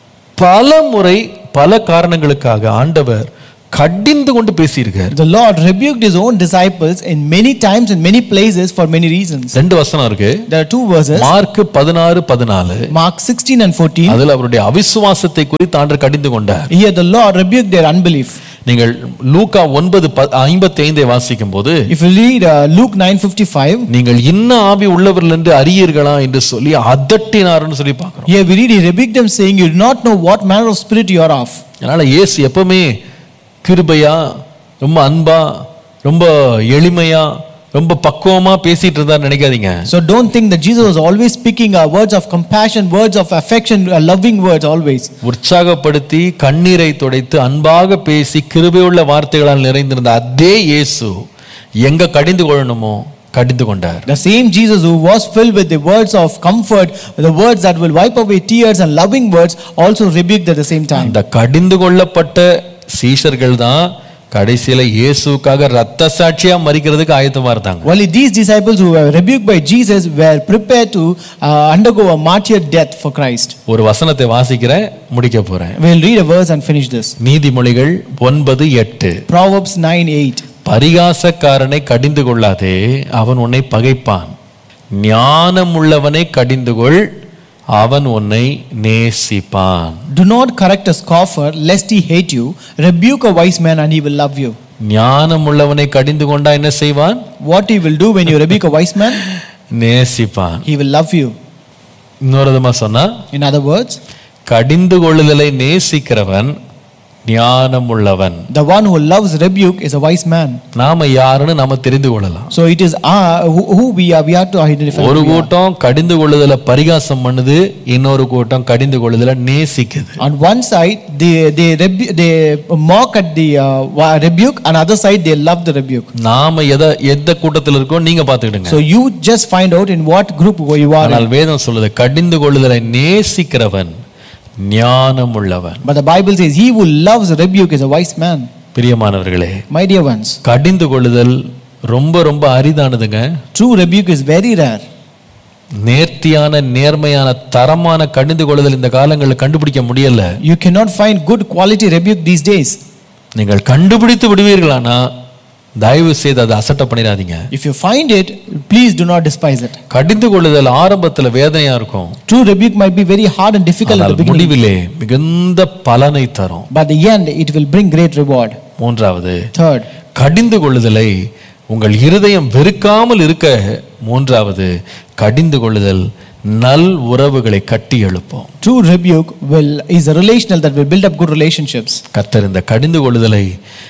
பல முறை பல காரணங்களுக்காக ஆண்டவர் கடிந்து கொண்டு பேசியிருக்கார் The Lord rebuked his own disciples in many times in many places for many reasons. ரெண்டு வசனம் இருக்கு There are two verses, Mark பதினாறு பதினாலு Mark 16 and 14. அதில் அவருடைய அவிசுவாசத்தை குறித்து ஆண்டவர் கடிந்து கொண்டார் Here the Lord rebuked their unbelief. நீங்கள் லூக்கா ஒன்பது ஐம்பத்தி ஐந்தை வாசிக்கும் போது If you read uh, Luke 9:55, நீங்கள் இன்ன ஆவி உள்ளவர்கள் என்று அறியீர்களா என்று சொல்லி அதட்டினார்னு சொல்லி பார்க்கிறோம் here we read he rebuked them saying, "You do not know what manner of spirit you are of." அதனால இயேசு எப்பவுமே கிருபையா ரொம்ப அன்பா ரொம்ப எளிமையா ரொம்ப பக்குவமா பேசிட்டு இருந்தார் நினைக்காதீங்க So don't think that Jesus was always speaking uh, words of compassion, words of affection, uh, loving words always. உற்சாகப்படுத்தி கண்ணீரை துடைத்து அன்பாக பேசி கிருபையுள்ள வார்த்தைகளால் நிறைந்திருந்த அதே இயேசு எங்க கடிந்து கொள்ளணுமோ கடிந்து கொண்டார் The same Jesus who was filled with the words of comfort, the words that will wipe away tears and loving words, also rebuked at the same time. அந்த கடிந்து கொள்ளப்பட்ட சீஷர்கள் தான் கடைசியில இயேசுக்காக ரத்த சாட்சியா மறிக்கிறதுக்கு ஆயத்தமா இருந்தாங்க Only these disciples who were rebuked by Jesus were prepared to uh, undergo a martyr death for Christ. ஒரு வசனத்தை வாசிக்கிறேன் முடிக்க போறேன் We'll read a verse and finish this. நீதிமொழிகள் ஒன்பது எட்டு Proverbs 9 8. பரிகாசக்காரனை கடிந்து கொள்ளாதே அவன் உன்னை பகைப்பான் ஞானம் உள்ளவனை கடிந்து கொள் அவன் உன்னை நேசிப்பான் Do not correct a scoffer, lest he hate you. Rebuke a wise man, and he will love you. ஞானம் உள்ளவனை கடிந்து கொண்டா என்ன செய்வான் What he will do when you rebuke a wise man? நேசிப்பான் He will love you. இன்னொரு விதமா சொன்னா In other words, கடிந்து கொள்ளுதலை நேசிக்கிறவன் ஞானம் உள்ளவன் the one who loves rebuke is a wise man. நாம யாருன்னு நாம தெரிந்து கொள்ளலாம் So it is our, who, who we are, we have to identify. ஒரு who we are. கூட்டம் கடிந்து கொள்ளுதல பரிகாசம் பண்ணுது இன்னொரு கூட்டம் கடிந்து கொள்ளுதல நேசிக்குது On one side, they, they, rebu- they mock at the uh, wa- rebuke, on other side, they love the rebuke. நாம எதை எந்த கூட்டத்தில் இருக்கோம் நீங்க பாத்துக்கிடுங்க So you just find out in what group you are. in. ஆனால் வேதம் சொல்லுது கடிந்து கொள்ளுதலை நேசிக்கிறவன் ஞானம் உள்ளவன் But the Bible says, He who loves rebuke is a wise man. பிரியமானவர்களே My dear ones, கடிந்து கொள்ளுதல் ரொம்ப ரொம்ப அரிதானதுங்க true rebuke is very rare. நேர்த்தியான நேர்மையான தரமான கடிந்து கொள்ளுதல் இந்த காலங்களில் கண்டுபிடிக்க முடியல You cannot find good quality rebuke these days. நீங்கள் கண்டுபிடித்து விடுவீர்களானா தயவு செய்து அதை அசட்டை பண்ணிடாதீங்க If you find it, please do not despise it. கடிந்து கொள்ளுதல் ஆரம்பத்துல வேதனையா இருக்கும் True rebuke might be very hard and difficult at ஆனால் the beginning, முடிவிலே மிகுந்த பலனை தரும் but at the end, it will bring great reward. மூன்றாவது Third, கடிந்து கொள்ளுதலை உங்கள் இருதயம் வெறுக்காமல் இருக்க மூன்றாவது கடிந்து கொள்ளுதல் நல் உறவுகளை கட்டி எழுப்போம் true rebuke will is a relational that will build up good relationships. கர்த்தர் இந்த கடிந்து கொள்ளுதலை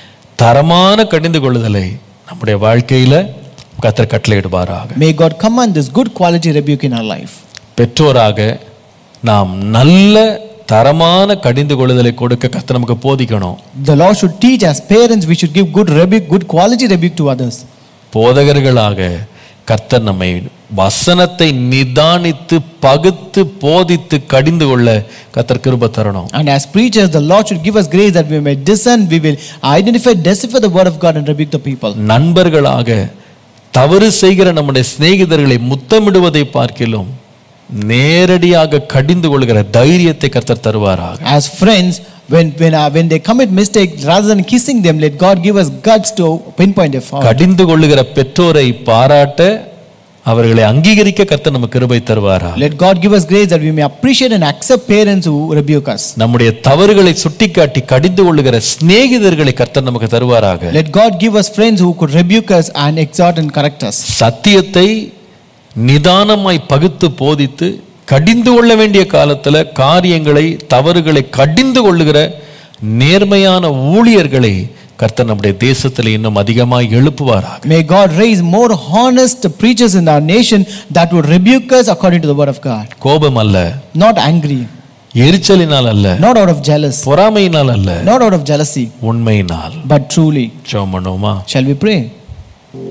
தரமான கடிந்து கொள்ளுதலை நம்முடைய வாழ்க்கையில கர்த்தர் கட்டளையிடுவாராக May God command this good quality rebuke in our life. பெற்றோராக நாம் நல்ல தரமான கடிந்து கொள்ளுதலை கொடுக்க கர்த்தர் நமக்கு போதிக்கணும் The Lord should teach as parents, we should give good rebuke, good quality rebuke to others. போதகர்களாக கர்த்தர் நம்மை வசனத்தை நிதானித்து பகுத்து போதித்து கடிந்து கொள்ள கர்த்தர் கிருப தரணும் And as preachers, the Lord should give us grace that we may discern, we will identify, decipher the word of God and rebuke the people. நண்பர்களாக தவறு செய்கிற நம்முடைய சிநேகிதர்களை முத்தமிடுவதை பார்க்கிலும் நேரடியாக கடிந்து கொள்கிற தைரியத்தை கர்த்தர் தருவாராக As friends, when, when, uh, when they commit mistake, rather than kissing them, let God give us guts to pinpoint a fault. கடிந்து கொள்ளுகிற பெற்றோரை பாராட்ட அவர்களை அங்கீகரிக்க கர்த்தர் நமக்கு கிருபை தருவாராக Let God give us grace that we may appreciate and accept parents who rebuke us. நம்முடைய தவறுகளை சுட்டிக்காட்டி கடிந்து கொள்ளுகிற சிநேகிதர்களை கர்த்தர் நமக்கு தருவாராக Let God give us friends who could rebuke us and exhort and correct us. சத்தியத்தை நிதானமாய் பகுத்து போதித்து கடிந்து கொள்ள வேண்டிய காலத்துல காரியங்களை தவறுகளை கடிந்து கொள்ளுகிற நேர்மையான ஊழியர்களை கர்த்தர் நம்முடைய தேசத்தில் இன்னும் அதிகமாய் எழுப்புவாராக May God raise more honest preachers in our nation that would rebuke us according to the word of God. கோபம் அல்ல Not angry, எரிச்சலினால் அல்ல not out of jealous, பொறாமையினால் அல்ல not out of jealousy, உண்மையினால் but truly. ஜெபம் பண்ணுவோமா Shall we pray?